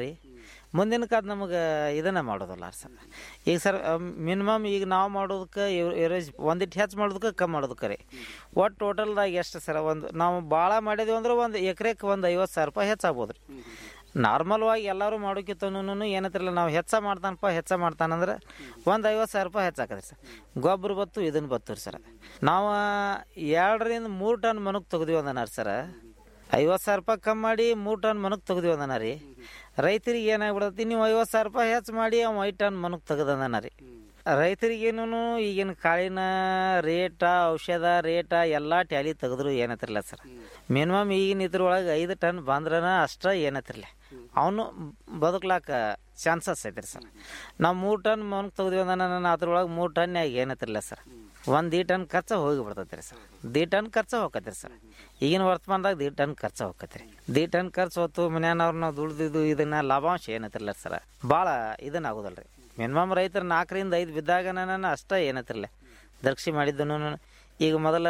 ಮುಂದಿನ ಕಾದ ನಮಗೆ ಇದನ್ನ ಮಾಡೋದಲ್ಲ ಸರ್ ಈಗ ಸರ್ ಮಿನಿಮಮ್ ಈಗ ನಾವು ಮಾಡೋದಕ್ಕೆ ಎವರೇಜ್ ಒಂದಿಟ್ಟು ಹೆಚ್ಚು ಮಾಡೋದಕ್ಕೆ ಕಮ್ಮಿ ಮಾಡೋದಕ್ಕೆ ರೀ ಒಟ್ಟು ಟೋಟಲ್ದಾಗ ಎಷ್ಟು ಸರ್ ಒಂದು ನಾವು ಭಾಳ ಮಾಡಿದ್ವಿ ಅಂದ್ರೆ ಒಂದು ಎಕರೆಗೆ ಒಂದು ಐವತ್ತು ಸಾವಿರ ರೂಪಾಯಿ ಹೆಚ್ಚಾಗ್ಬೋದು ರೀ ನಾರ್ಮಲ್ವಾಗಿ ಎಲ್ಲರೂ ಮಾಡೋಕ್ಕಿಂತನೂ ಏನತ್ತಿರಲ್ಲ ನಾವು ಹೆಚ್ಚ ಮಾಡ್ತಾನಪ್ಪ ಹೆಚ್ಚ ಮಾಡ್ತಾನಂದ್ರೆ ಒಂದು ಐವತ್ತು ಸಾವಿರ ರೂಪಾಯಿ ಹೆಚ್ಚಾಕದ್ರಿ ಸರ್ ಗೊಬ್ಬರ ಬತ್ತು ಇದನ್ನು ಬತ್ತು ರೀ ಸರ್ ನಾವು ಎರಡರಿಂದ ಮೂರು ಟನ್ ಮನಕ್ಕೆ ತೆಗ್ದಿವಿ ಅಂದನಾರ ಸರ್ ಐವತ್ತು ಸಾವಿರ ರೂಪಾಯಿ ಕಮ್ಮಿ ಮಾಡಿ ಮೂರು ಟನ್ ಮನಕ್ಕೆ ತೆಗ್ದಿವಿ ಅಂದನ ರೀ ರೈತರಿಗೆ ಏನಾಗ್ಬಿಡತ್ತಿ ನೀವು ಐವತ್ತು ಸಾವಿರ ರೂಪಾಯಿ ಹೆಚ್ಚು ಮಾಡಿ ಅವ ಐದು ಟನ್ ಮನಕ್ಕೆ ತೆಗ್ದನ ರೀ ರೈತರಿಗೇನು ಈಗಿನ ಕಾಳಿನ ರೇಟ ಔಷಧ ರೇಟ ಎಲ್ಲ ಟ್ಯಾಲಿ ತೆಗೆದ್ರು ಏನತ್ತಿರಲ್ಲ ಸರ್ ಮಿನಿಮಮ್ ಈಗಿನ ಇದ್ರೊಳಗೆ ಐದು ಟನ್ ಬಂದ್ರನ ಅಷ್ಟ ಏನತ್ತಿರಲ್ಲ ಅವನು ಬದುಕ್ಲಾಕ ಚಾನ್ಸಸ್ ಐತ್ರಿ ಸರ್ ನಾವು ಮೂರು ಟನ್ ಮನಕ್ಕೆ ತೆಗ್ದಿವಿ ಅಂದ್ರೆ ನಾನು ಅದ್ರೊಳಗೆ ಮೂರು ಟನ್ಯಾಗ ಏನತ್ತಿರಲ್ಲ ಸರ್ ಒಂದು ದಿ ಟನ್ ಖರ್ಚು ಹೋಗಿ ಬಿಡ್ತೈತೆ ರೀ ಸರ್ ದಿ ಟನ್ ಖರ್ಚು ಹೋಗತ್ತೆ ಸರ್ ಈಗಿನ ವರ್ತಮಾನದಾಗ ದಿ ಟನ್ ಖರ್ಚು ಹೋಗತ್ತೆ ರೀ ದಿ ಟನ್ ಖರ್ಚು ಹೊತ್ತು ಮನ್ಯಾನವ್ರು ನಾವು ದುಡ್ದಿದ್ದು ಇದನ್ನ ಲಾಭಾಂಶ ಏನತ್ತಿರಲ್ಲ ಸರ್ ಭಾಳ ಇದನ್ನ ಆಗೋದಲ್ಲ ರೀ ಮಿನಿಮಮ್ ರೈತರು ನಾಲ್ಕರಿಂದ ಐದು ಬಿದ್ದಾಗ ನಾನು ಅಷ್ಟೇ ಏನತ್ತಿರಲ್ಲ ದರ್ಕ್ಷಿ ಮಾಡಿದ್ದನು ಈಗ ಮೊದಲ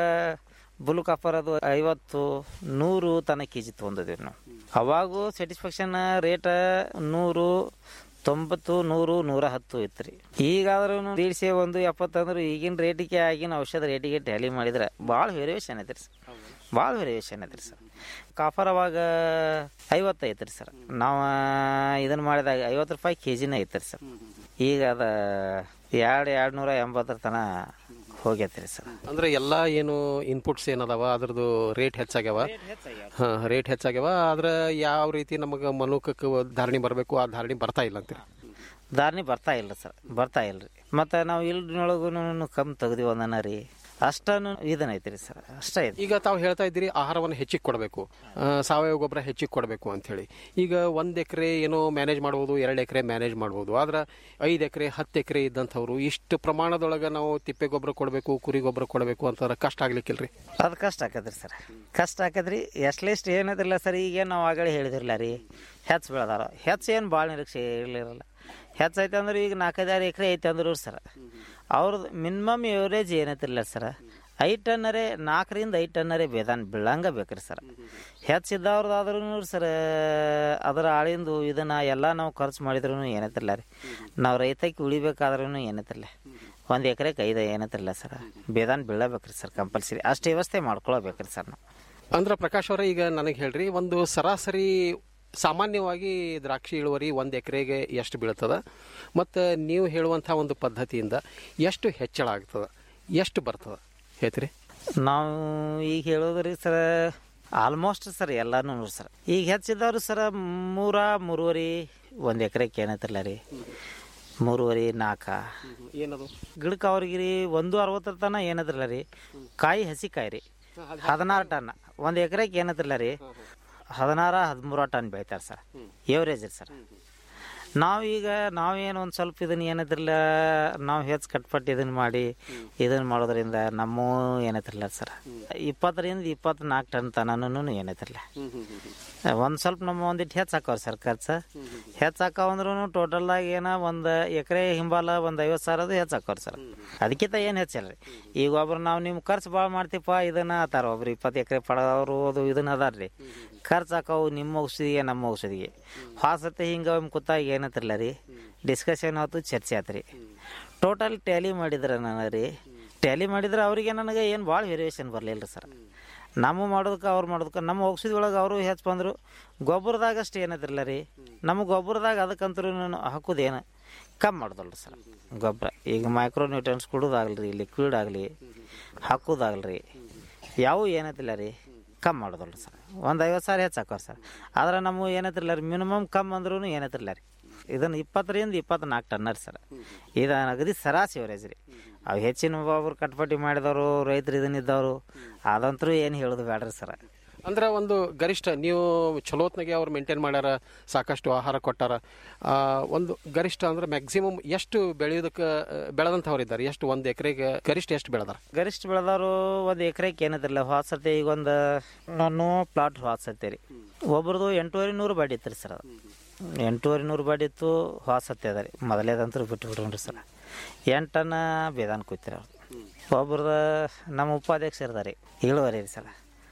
ಬುಲ್ ಕಾಪರ್ ಅದು ಐವತ್ತು ನೂರು ತನಕ ಕೆ ಜಿ ತೊಗೊಂಡಿದ್ದೀವಿ ನಾವು ಅವಾಗೂ ಸ್ಯಾಟಿಸ್ಫ್ಯಾಕ್ಷನ್ ರೇಟ್ ನೂರು ತೊಂಬತ್ತು ನೂರು ನೂರ ಹತ್ತು ಇತ್ತು ರೀ ಈಗಾದ್ರೂ ದೀಡ್ಸೆ ಒಂದು ಎಪ್ಪತ್ತಂದ್ರೆ ಈಗಿನ ರೇಟಿಗೆ ಆಗಿನ ಔಷಧ ರೇಟಿಗೆ ಟ್ಯಾಲಿ ಮಾಡಿದ್ರೆ ಭಾಳ ವೇರಿಯೇಷನ್ ಐತ್ರಿ ಸರ್ ಭಾಳ ವೇರಿಯೇಷನ್ ಐತ್ರಿ ಸರ್ ಕಾಫರ್ ಅವಾಗ ಐವತ್ತೈತೆ ರೀ ಸರ್ ನಾವು ಇದನ್ನು ಮಾಡಿದಾಗ ಐವತ್ತು ರೂಪಾಯಿ ಕೆ ಜಿನೇ ಐತ್ರಿ ಸರ್ ಈಗ ಅದ ಎರಡು ಎರಡು ನೂರ ಎಂಬತ್ತರ ತನ ಹೋಗೈತೆ ರೀ ಸರ್ ಅಂದ್ರೆ ಎಲ್ಲಾ ಏನು ಇನ್ಪುಟ್ಸ್ ಏನದಾವ ಅದ್ರದ್ದು ರೇಟ್ ಹೆಚ್ಚಾಗ್ಯಾವ ಹಾ ರೇಟ್ ಹೆಚ್ಚಾಗ್ಯಾವ ಆದ್ರೆ ಯಾವ ರೀತಿ ನಮಗೆ ಮನುಕಕ್ಕೆ ಧಾರಣೆ ಬರಬೇಕು ಆ ಧಾರಣೆ ಬರ್ತಾ ಇಲ್ಲ ಅಂತೀರಿ ಧಾರಣೆ ಬರ್ತಾ ಇಲ್ಲ ಸರ್ ಬರ್ತಾ ಇಲ್ಲ ರೀ ಮತ್ತು ನಾವು ಇಲ್ನೊಳಗೂ ಕಮ್ಮಿ ತೆಗ್ದಿವಿ ಒಂದನ ರೀ ಅಷ್ಟನು ಇದನ್ನ ಐತಿ ರೀ ಸರ್ ಅಷ್ಟೇ ಐತಿ ಈಗ ತಾವು ಹೇಳ್ತಾ ಇದ್ದೀರಿ ಆಹಾರವನ್ನು ಹೆಚ್ಚಿಗೆ ಕೊಡಬೇಕು ಆ, ಸಾವಯವ ಗೊಬ್ಬರ ಹೆಚ್ಚಿಗೆ ಕೊಡಬೇಕು ಅಂತ ಹೇಳಿ ಈಗ ಒಂದ್ ಎಕರೆ ಏನೋ ಮ್ಯಾನೇಜ್ ಮಾಡ್ಬೋದು ಎರಡು ಎಕರೆ ಮ್ಯಾನೇಜ್ ಮಾಡ್ಬೋದು ಆದ್ರೆ ಐದು ಎಕರೆ ಹತ್ತು ಎಕರೆ ಇದ್ದಂಥವ್ರು ಇಷ್ಟು ಪ್ರಮಾಣದೊಳಗೆ ನಾವು ತಿಪ್ಪೆ ಗೊಬ್ಬರ ಕೊಡಬೇಕು ಕುರಿ ಗೊಬ್ಬರ ಕೊಡಬೇಕು ಅಂತಂದ್ರೆ ಕಷ್ಟ ಆಗ್ಲಿಕ್ಕಿಲ್ರಿ ಅದು ಕಷ್ಟ ಆಕದ್ರಿ ಸರ್ ಕಷ್ಟ ಆಕದ್ರಿ ಎಷ್ಟ್ಲೆಸ್ಟ್ ಏನದಿಲ್ಲ ಸರ್ ಈಗೇನು ನಾವು ಆಗಲೇ ಹೇಳಿದಿರಲ್ಲ ರೀ ಹೆಚ್ಚು ಬೆಳೆದಾರ ಹೆಚ್ಚು ಏನು ಭಾಳ ನಿರೀಕ್ಷೆ ಇರಲಿರಲ್ಲ ಹೆಚ್ಚು ಐತೆ ಅಂದ್ರೆ ಈಗ ನಾಲ್ಕೈದಾರು ಎಕರೆ ಐತೆ ಅಂದ್ರು ಸರ್ ಅವ್ರದ್ದು ಮಿನಿಮಮ್ ಎವರೇಜ್ ಏನೈತಿಲ್ಲ ಸರ್ ಐದು ಟನ್ನರೇ ನಾಲ್ಕರಿಂದ ಐದು ಟನ್ನರೇ ಬೇದಾನ್ ಬೀಳಂಗ ಬೇಕ್ರಿ ಸರ್ ಹೆಚ್ಚಿದ್ದವ್ರದ್ದಾದ್ರೂ ಸರ್ ಅದರ ಆಳಿಂದು ಇದನ್ನ ಎಲ್ಲ ನಾವು ಖರ್ಚು ಮಾಡಿದ್ರು ಏನೈತಿಲ್ಲ ರೀ ನಾವು ರೈತಕ್ಕೆ ಉಳಿಬೇಕಾದ್ರೂ ಏನೈತಿಲ್ಲ ಒಂದು ಎಕರೆಗೆ ಐದು ಏನೈತಿಲ್ಲ ಸರ್ ಬೇದಾನ್ ಬೀಳಬೇಕ್ರಿ ಸರ್ ಕಂಪಲ್ಸರಿ ಅಷ್ಟು ವ್ಯವಸ್ಥೆ ಮಾಡ್ಕೊಳ್ಬೇಕ್ರಿ ಸರ್ ನಾವು ಅಂದ್ರೆ ಪ್ರಕಾಶ್ ಅವರೇ ಈಗ ನನಗೆ ಹೇಳ್ರಿ ಒಂದು ಸರಾಸರಿ ಸಾಮಾನ್ಯವಾಗಿ ದ್ರಾಕ್ಷಿ ಇಳುವರಿ ಒಂದು ಎಕರೆಗೆ ಎಷ್ಟು ಬೀಳ್ತದ ಮತ್ತು ನೀವು ಹೇಳುವಂಥ ಒಂದು ಪದ್ಧತಿಯಿಂದ ಎಷ್ಟು ಹೆಚ್ಚಳ ಆಗ್ತದ ಎಷ್ಟು ಬರ್ತದ ಹೇಳ್ತೀರಿ ನಾವು ಈಗ ಹೇಳೋದ್ರಿ ಸರ್ ಆಲ್ಮೋಸ್ಟ್ ಸರ್ ಎಲ್ಲಾನು ನೋಡಿ ಸರ್ ಈಗ ಹೆಚ್ಚಿದವ್ರು ಸರ ಮೂರ ಮೂರುವರೆ ಒಂದು ಎಕರೆಗೆ ಏನೈತಿಲ್ಲ ರೀ ಮೂರುವರೆ ನಾಲ್ಕ ಏನದು ಗಿಡಕ್ಕೆ ಅವ್ರಿಗೆ ರೀ ಒಂದು ಅರವತ್ತರ ತನ ಏನದ್ರಲ್ಲ ರೀ ಕಾಯಿ ಹಸಿ ಕಾಯಿ ರೀ ಹದಿನಾರು ಟನ್ ಒಂದು ಎಕರೆಗೆ ಏನದ್ರಲ್ಲ ರೀ ಹದಿನಾರ ಹದಿಮೂರು ಟನ್ ಬೆಳಿತಾರೆ ಸರ್ ಎವರೇಜ್ ರೀ ಸರ್ ನಾವೀಗ ನಾವೇನು ಒಂದು ಸ್ವಲ್ಪ ಇದನ್ನ ಏನದ್ರಲ್ಲ ನಾವು ಹೆಚ್ಚು ಕಟ್ಪಟ್ಟು ಇದನ್ನ ಮಾಡಿ ಇದನ್ನ ಮಾಡೋದ್ರಿಂದ ನಮ್ಮ ಏನೈತಿರಲ್ಲ ಸರ್ ಇಪ್ಪತ್ತರಿಂದ ಇಪ್ಪತ್ನಾಲ್ಕು ಟನ್ ತನೂ ಏನೈತಿರಲ್ಲ ಒಂದು ಸ್ವಲ್ಪ ನಮ್ಮ ಒಂದಿಟ್ಟು ಹೆಚ್ಚು ಹಾಕವ್ರಿ ಸರ್ ಖರ್ಚು ಹೆಚ್ಚು ಹಾಕವಂದ್ರೂ ಟೋಟಲ್ದಾಗ ಏನ ಒಂದು ಎಕರೆ ಹಿಂಬಾಲ ಒಂದು ಐವತ್ತು ಸಾವಿರದು ಹೆಚ್ಚು ಹಾಕವ್ರಿ ಸರ್ ಅದಕ್ಕಿಂತ ಏನು ಹೆಚ್ಚಿಲ್ಲ ರೀ ಈಗ ಒಬ್ರು ನಾವು ನಿಮ್ಮ ಖರ್ಚು ಭಾಳ ಮಾಡ್ತೀಪ್ಪ ಇದನ್ನ ಆತಾರ ಒಬ್ರು ಇಪ್ಪತ್ತು ಎಕರೆ ಪಡೆದವರು ಅದು ಇದನ್ನ ಅದಾರ ರೀ ಖರ್ಚು ಹಾಕವು ನಿಮ್ಮ ಔಷಧಿಗೆ ನಮ್ಮ ಔಷಧಿಗೆ ಹಾಸತ್ತೆ ಹಿಂಗೆ ಒಮ್ಮೆ ಕೂತಾಗ ಏನತ್ತಿರಲ್ಲ ರೀ ಡಿಸ್ಕಷನ್ ಆಯ್ತು ಚರ್ಚೆ ಆಯ್ತು ರೀ ಟೋಟಲ್ ಟ್ಯಾಲಿ ಮಾಡಿದ್ರೆ ನಾನು ರೀ ಟ್ಯಾಲಿ ಮಾಡಿದ್ರೆ ಅವರಿಗೆ ನನಗೆ ಏನು ಭಾಳ ವೇರಿಯೇಷನ್ ಬರಲಿಲ್ಲ ರೀ ಸರ್ ನಮ್ಮ ಮಾಡೋದಕ್ಕೆ ಅವ್ರು ಮಾಡೋದಕ್ಕೆ ನಮ್ಮ ಔಷಧಿ ಒಳಗೆ ಅವರು ಹೆಚ್ಚು ಬಂದರು ಗೊಬ್ಬರದಾಗ ಅಷ್ಟು ಏನೈತಿರಲ್ಲ ರೀ ನಮ್ಮ ಗೊಬ್ಬರದಾಗ ಅದಕ್ಕಂತರೂ ಹಾಕೋದೇನು ಕಮ್ಮಿ ಮಾಡೋದಲ್ರಿ ಸರ್ ಗೊಬ್ಬರ ಈಗ ಮೈಕ್ರೋ ನ್ಯೂಟ್ರನ್ಸ್ ಕೊಡೋದಾಗಲಿ ರೀ ಲಿಕ್ವಿಡ್ ಆಗಲಿ ಹಾಕೋದಾಗಲಿ ಯಾವ ಏನೈತಿಲ್ಲ ರೀ ಕಮ್ಮಿ ಮಾಡೋದಲ್ರಿ ಸರ್ ಒಂದು ಐವತ್ತು ಸಾವಿರ ಹೆಚ್ಚು ಹಾಕೋರಿ ಸರ್ ಆದ್ರೆ ನಮ್ಮ ಏನೈತಿರಲ್ಲ ರೀ ಮಿನಿಮಮ್ ಕಮ್ಮಿ ಅಂದ್ರೂ ಏನೈತಿರಲ್ಲ ರೀ ಇದನ್ನು ಇಪ್ಪತ್ತರಿಂದ ಇಪ್ಪತ್ನಾಲ್ಕು ಟನ್ನರ್ ಸರ್ ಇದು ಅಗದಿ ಸರಾಸಿ ಅವರೇಜ್ ರೀ ಅವು ಹೆಚ್ಚಿನ ಒಬ್ಬೊಬ್ರು ಕಟ್ಪಟ್ಟಿ ಮಾಡಿದವರು ರೈತರು ಇದನ್ನಿದ್ದವರು ಅದಂತರೂ ಏನು ಹೇಳೋದು ಬೇಡ್ರಿ ಸರ್ ಅಂದ್ರೆ ಒಂದು ಗರಿಷ್ಠ ನೀವು ಚಲೋತ್ನಾಗೆ ಅವ್ರು ಮೇಂಟೈನ್ ಮಾಡ್ಯಾರ ಸಾಕಷ್ಟು ಆಹಾರ ಕೊಟ್ಟಾರ ಆ, ಒಂದು ಗರಿಷ್ಠ ಅಂದ್ರೆ ಮ್ಯಾಕ್ಸಿಮಮ್ ಎಷ್ಟು ಬೆಳೆಯೋದಕ್ಕೆ ಬೆಳೆದಂಥವ್ರು ಇದ್ದಾರೆ ಎಷ್ಟು ಒಂದು ಎಕರೆಗೆ ಗರಿಷ್ಠ ಎಷ್ಟು ಬೆಳೆದಾರ ಗರಿಷ್ಠ ಬೆಳೆದವರು ಒಂದು ಎಕರೆಗೆ ಏನದಿರಲ್ಲ ಹೊಸತಿ ಈಗ ಒಂದು ನಾನು ಪ್ಲಾಟ್ ಹೊಸತಿ ರೀ ಒಬ್ರದ್ದು ಎಂಟೂವರೆ ನೂರು ಬಾಡಿ ಇತ್ತು ರೀ ಸರ್ ಅದು ಎಂಟೂವರೆ ನೂರು ಬಾಡಿ ಇತ್ತು ಹೊಸತಿ ಅದ ರೀ ಮೊದಲೇದಂತೂ ಬಿಟ್ಟು ಬಿಡ್ರಿ ಸರ್ ಎಂಟು ಟನ್ ಬೇದಾನ್ ಕೂತಿರ ಅವ್ರು ಒಬ್ರದ ನಮ್ಮ ಉಪಾಧ್ಯಕ್ಷ ಇರ್ದಾರೆ ಇಳುವರಿ ರೀ ಸರ್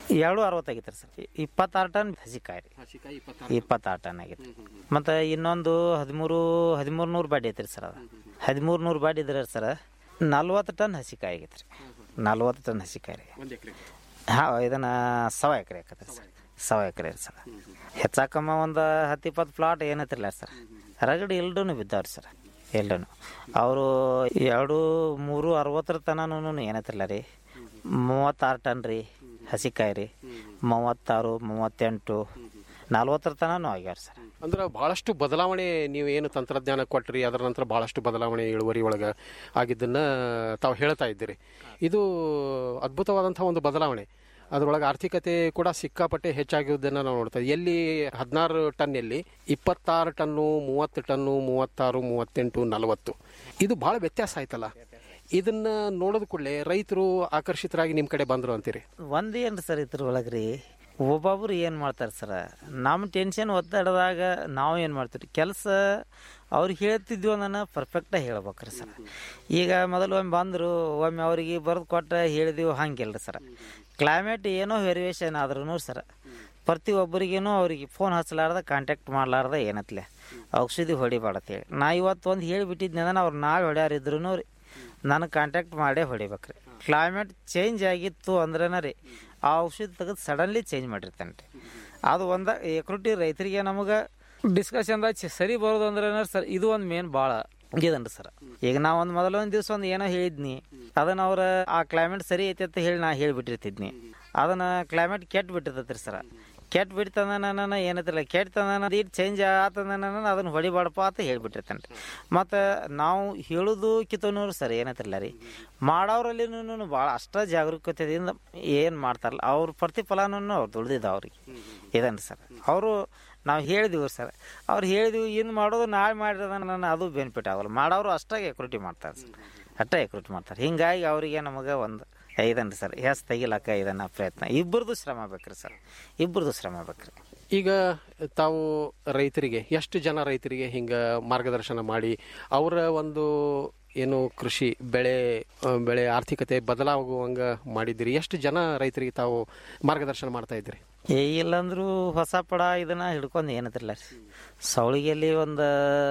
ಎರಡು ಅರವತ್ತಾಗಿತ್ತು ರೀ ಸರ್ ಇಪ್ಪತ್ತಾರು ಟನ್ ಹಸಿಕಾಯಿ ರೀ ಇಪ್ಪತ್ತಾರು ಟನ್ ಆಗೈತೆ ಮತ್ತು ಇನ್ನೊಂದು ಹದಿಮೂರು ಹದಿಮೂರು ನೂರು ಬಾಡಿ ಐತ್ರಿ ಸರ್ ಅದು ಹದಿಮೂರು ನೂರು ಬಾಡಿ ಇದ್ರೆ ಸರ್ ನಲ್ವತ್ತು ಟನ್ ಹಸಿಕಾಯಿ ಆಗೈತೆ ರೀ ನಲ್ವತ್ತು ಟನ್ ಹಸಿಕಾಯಿ ರೀ ಒಂದು ಎಕರೆ ಹಾಂ ಇದನ್ನು ಸವ ಎಕರೆ ಆಕತ್ತೆ ಸರ್ ಸವ ಎಕರೆ ರೀ ಸರ್ ಹೆಚ್ಚಾಕಮ್ಮ ಒಂದು ಹತ್ತು ಇಪ್ಪತ್ತು ಪ್ಲಾಟ್ ಏನೈತಿಲ್ಲ ಸರ್ ರಗಡಿ ಎಲ್ಡೂ ಬಿದ್ದಾವ್ರಿ ಸರ್ ಎಲ್ಡೂ ಅವರು ಎರಡು ಮೂರು ಅರವತ್ತರ ತನೂ ಏನೈತಿಲ್ಲ ರೀ ಮೂವತ್ತಾರು ಟನ್ ರೀ ಹಸಿಕಾಯಿ ರೀ ಮೂವತ್ತಾರು ಮೂವತ್ತೆಂಟು ನಲ್ವತ್ತರ ತನೂ ಆಗ್ಯಾರ ಸರ್ ಅಂದ್ರೆ ಬಹಳಷ್ಟು ಬದಲಾವಣೆ ನೀವು ಏನು ತಂತ್ರಜ್ಞಾನ ಕೊಟ್ರಿ ಅದರ ನಂತರ ಬಹಳಷ್ಟು ಬದಲಾವಣೆ ಇಳುವರಿ ಒಳಗೆ ಆಗಿದ್ದನ್ನ ತಾವು ಹೇಳ್ತಾ ಇದ್ದೀರಿ ಇದು ಅದ್ಭುತವಾದಂತಹ ಒಂದು ಬದಲಾವಣೆ ಅದರೊಳಗೆ ಆರ್ಥಿಕತೆ ಕೂಡ ಸಿಕ್ಕಾಪಟ್ಟೆ ಹೆಚ್ಚಾಗಿರುವುದನ್ನು ನಾವು ನೋಡ್ತಾ ಇದ್ದೀವಿ. ಎಲ್ಲಿ ಹದಿನಾರು ಟನ್ ಎಲ್ಲಿ ಇಪ್ಪತ್ತಾರು ಟನ್ನು ಮೂವತ್ತು ಟನ್ನು ಮೂವತ್ತಾರು ಮೂವತ್ತೆಂಟು ನಲವತ್ತು ಇದು ಭಾಳ ವ್ಯತ್ಯಾಸ ಆಯ್ತಲ್ಲ ಇದನ್ನ ನೋಡೋದ್ ಕೂಡಲೇ ರೈತರು ಆಕರ್ಷಿತರಾಗಿ ನಿಮ್ಮ ಕಡೆ ಬಂದರು ಅಂತೀರಿ ಒಂದು ಏನು ಸರ್ ಇದ್ರ ಒಳಗೆ ರೀ ಒಬ್ಬೊಬ್ರು ಏನು ಮಾಡ್ತಾರೆ ಸರ್ ನಮ್ಮ ಟೆನ್ಷನ್ ಒತ್ತಡದಾಗ ನಾವು ಏನು ಮಾಡ್ತೀವಿ ಕೆಲಸ ಅವ್ರಿಗೆ ಹೇಳ್ತಿದ್ವಿ ಅನ್ನೋ ಪರ್ಫೆಕ್ಟಾಗಿ ಹೇಳ್ಬೇಕ್ರಿ ಸರ್ ಈಗ ಮೊದಲು ಒಮ್ಮೆ ಬಂದರು ಒಮ್ಮೆ ಅವ್ರಿಗೆ ಬರೆದು ಕೊಟ್ಟ ಹೇಳಿದೀವಿ ಹಂಗಿಲ್ಲ ಸರ್ ಕ್ಲೈಮೇಟ್ ಏನೋ ವೇರಿಯೇಷನ್ ಆದ್ರೂ ಸರ್ ಪ್ರತಿಯೊಬ್ಬರಿಗೇನು ಅವ್ರಿಗೆ ಫೋನ್ ಹಚ್ಚಲಾರ್ದ ಕಾಂಟ್ಯಾಕ್ಟ್ ಮಾಡಲಾರ್ದ ಏನತ್ಲೆ ಔಷಧಿ ಹೊಡಿಬಾರ್ದತ್ತೇಳಿ ನಾ ಇವತ್ತು ಒಂದು ಹೇಳಿಬಿಟ್ಟಿದ್ನಿ ಅಂದ್ರೆ ಅವ್ರು ನಾಳೆ ಹೊಡ್ಯಾರಿದ್ರು ರೀ ನನಗೆ ಕಾಂಟ್ಯಾಕ್ಟ್ ಮಾಡೇ ಹೊಡಿಬೇಕ್ರಿ ಕ್ಲೈಮೇಟ್ ಚೇಂಜ್ ಆಗಿತ್ತು ಅಂದ್ರೇನ ರೀ ಆ ಔಷಧಿ ತೆಗೆದು ಸಡನ್ಲಿ ಚೇಂಜ್ ಮಾಡಿರ್ತಾನೆ ರೀ ಅದು ಒಂದ ಎಕ್ರುಟಿ ರೈತರಿಗೆ ನಮಗೆ ಡಿಸ್ಕಷನ್ದಾಗ ಸರಿ ಬರೋದು ಅಂದ್ರೆ ಸರ್ ಇದು ಒಂದು ಮೇನ್ ಭಾಳ ಇದನ್ರಿ ಸರ್ ಈಗ ನಾ ಒಂದು ಮೊದಲ ಒಂದು ದಿವಸ ಒಂದು ಏನೋ ಹೇಳಿದ್ನಿ ಅದನ್ನ ಅವ್ರ ಆ ಕ್ಲೈಮೇಟ್ ಸರಿ ಐತಿ ಅಂತ ಹೇಳಿ ನಾ ಹೇಳಿಬಿಟ್ಟಿರ್ತಿದ್ನಿ ಅದನ್ನ ಕ್ಲೈಮೇಟ್ ಕೆಟ್ಟ ಬಿಟ್ಟಿರ್ತೈತ್ರಿ ಸರ್ ಕೆಟ್ಟ ಬಿಡ್ತಂದ ನಾನು ಏನತ್ತಿಲ್ಲ ಕೆಟ್ಟತನ ಇದು ಚೇಂಜ್ ಆತಂದ ನಾನು ಅದನ್ನ ಹೊಡಿಬಾಡಪ್ಪ ಅಂತ ಹೇಳ್ಬಿಟ್ಟಿರ್ತಾನೆ ರೀ ಮತ್ತು ನಾವು ಹೇಳೋದು ಕಿತ್ತನೂರು ಸರ್ ಏನತ್ತಿಲ್ಲ ರೀ ಮಾಡೋರಲ್ಲಿ ಭಾಳ ಅಷ್ಟ ಜಾಗರೂಕತೆಯಿಂದ ಏನು ಮಾಡ್ತಾರಲ್ಲ ಅವ್ರ ಪ್ರತಿಫಲನೂ ಅವ್ರು ದುಡ್ದಿದ್ದು ಅವ್ರಿಗೆ ಇದನ್ರಿ ಸರ್ ಅವರು ನಾವು ಹೇಳಿದೀವಿ ಸರ್ ಅವ್ರು ಹೇಳಿದೀವಿ ಇನ್ನು ಮಾಡೋದು ನಾಳೆ ಮಾಡಿರೋದ ನಾನು ಅದು ಬೆನಿಫಿಟ್ ಆಗಲ್ಲ ಮಾಡೋರು ಅಷ್ಟಾಗಿ ಎಕ್ರೂಟಿ ಮಾಡ್ತಾರೆ ಸರ್ ಅಷ್ಟೇ ಎಕ್ರೂಟಿ ಮಾಡ್ತಾರೆ ಹಿಂಗಾಗಿ ಅವರಿಗೆ ನಮಗೆ ಒಂದು ಇದನ್ರಿ ಸರ್ ಹೆಸ್ ತೆಗಿಲಕ್ಕ ಇದನ್ನ ಪ್ರಯತ್ನ ಇಬ್ಬರದು ಶ್ರಮ ಬೇಕ್ರಿ ಸರ್ ಇಬ್ಬರದು ಶ್ರಮ ಬೇಕ್ರಿ ಈಗ ತಾವು ರೈತರಿಗೆ ಎಷ್ಟು ಜನ ರೈತರಿಗೆ ಹಿಂಗ ಮಾರ್ಗದರ್ಶನ ಮಾಡಿ ಅವರ ಒಂದು ಏನು ಕೃಷಿ ಬೆಳೆ ಆ, ಬೆಳೆ ಆರ್ಥಿಕತೆ ಬದಲಾಗುವಂಗ ಮಾಡಿದ್ದೀರಿ ಎಷ್ಟು ಜನ ರೈತರಿಗೆ ತಾವು ಮಾರ್ಗದರ್ಶನ ಮಾಡ್ತಾ ಇದ್ದೀರಿ ಏ ಇಲ್ಲಂದ್ರೂ ಹೊಸ ಪಡ ಇದನ್ನ ಹಿಡ್ಕೊಂಡು ಏನತ್ತಿಲ್ಲ ರೀ ಸವಳಿಗೆಯಲ್ಲಿ ಒಂದು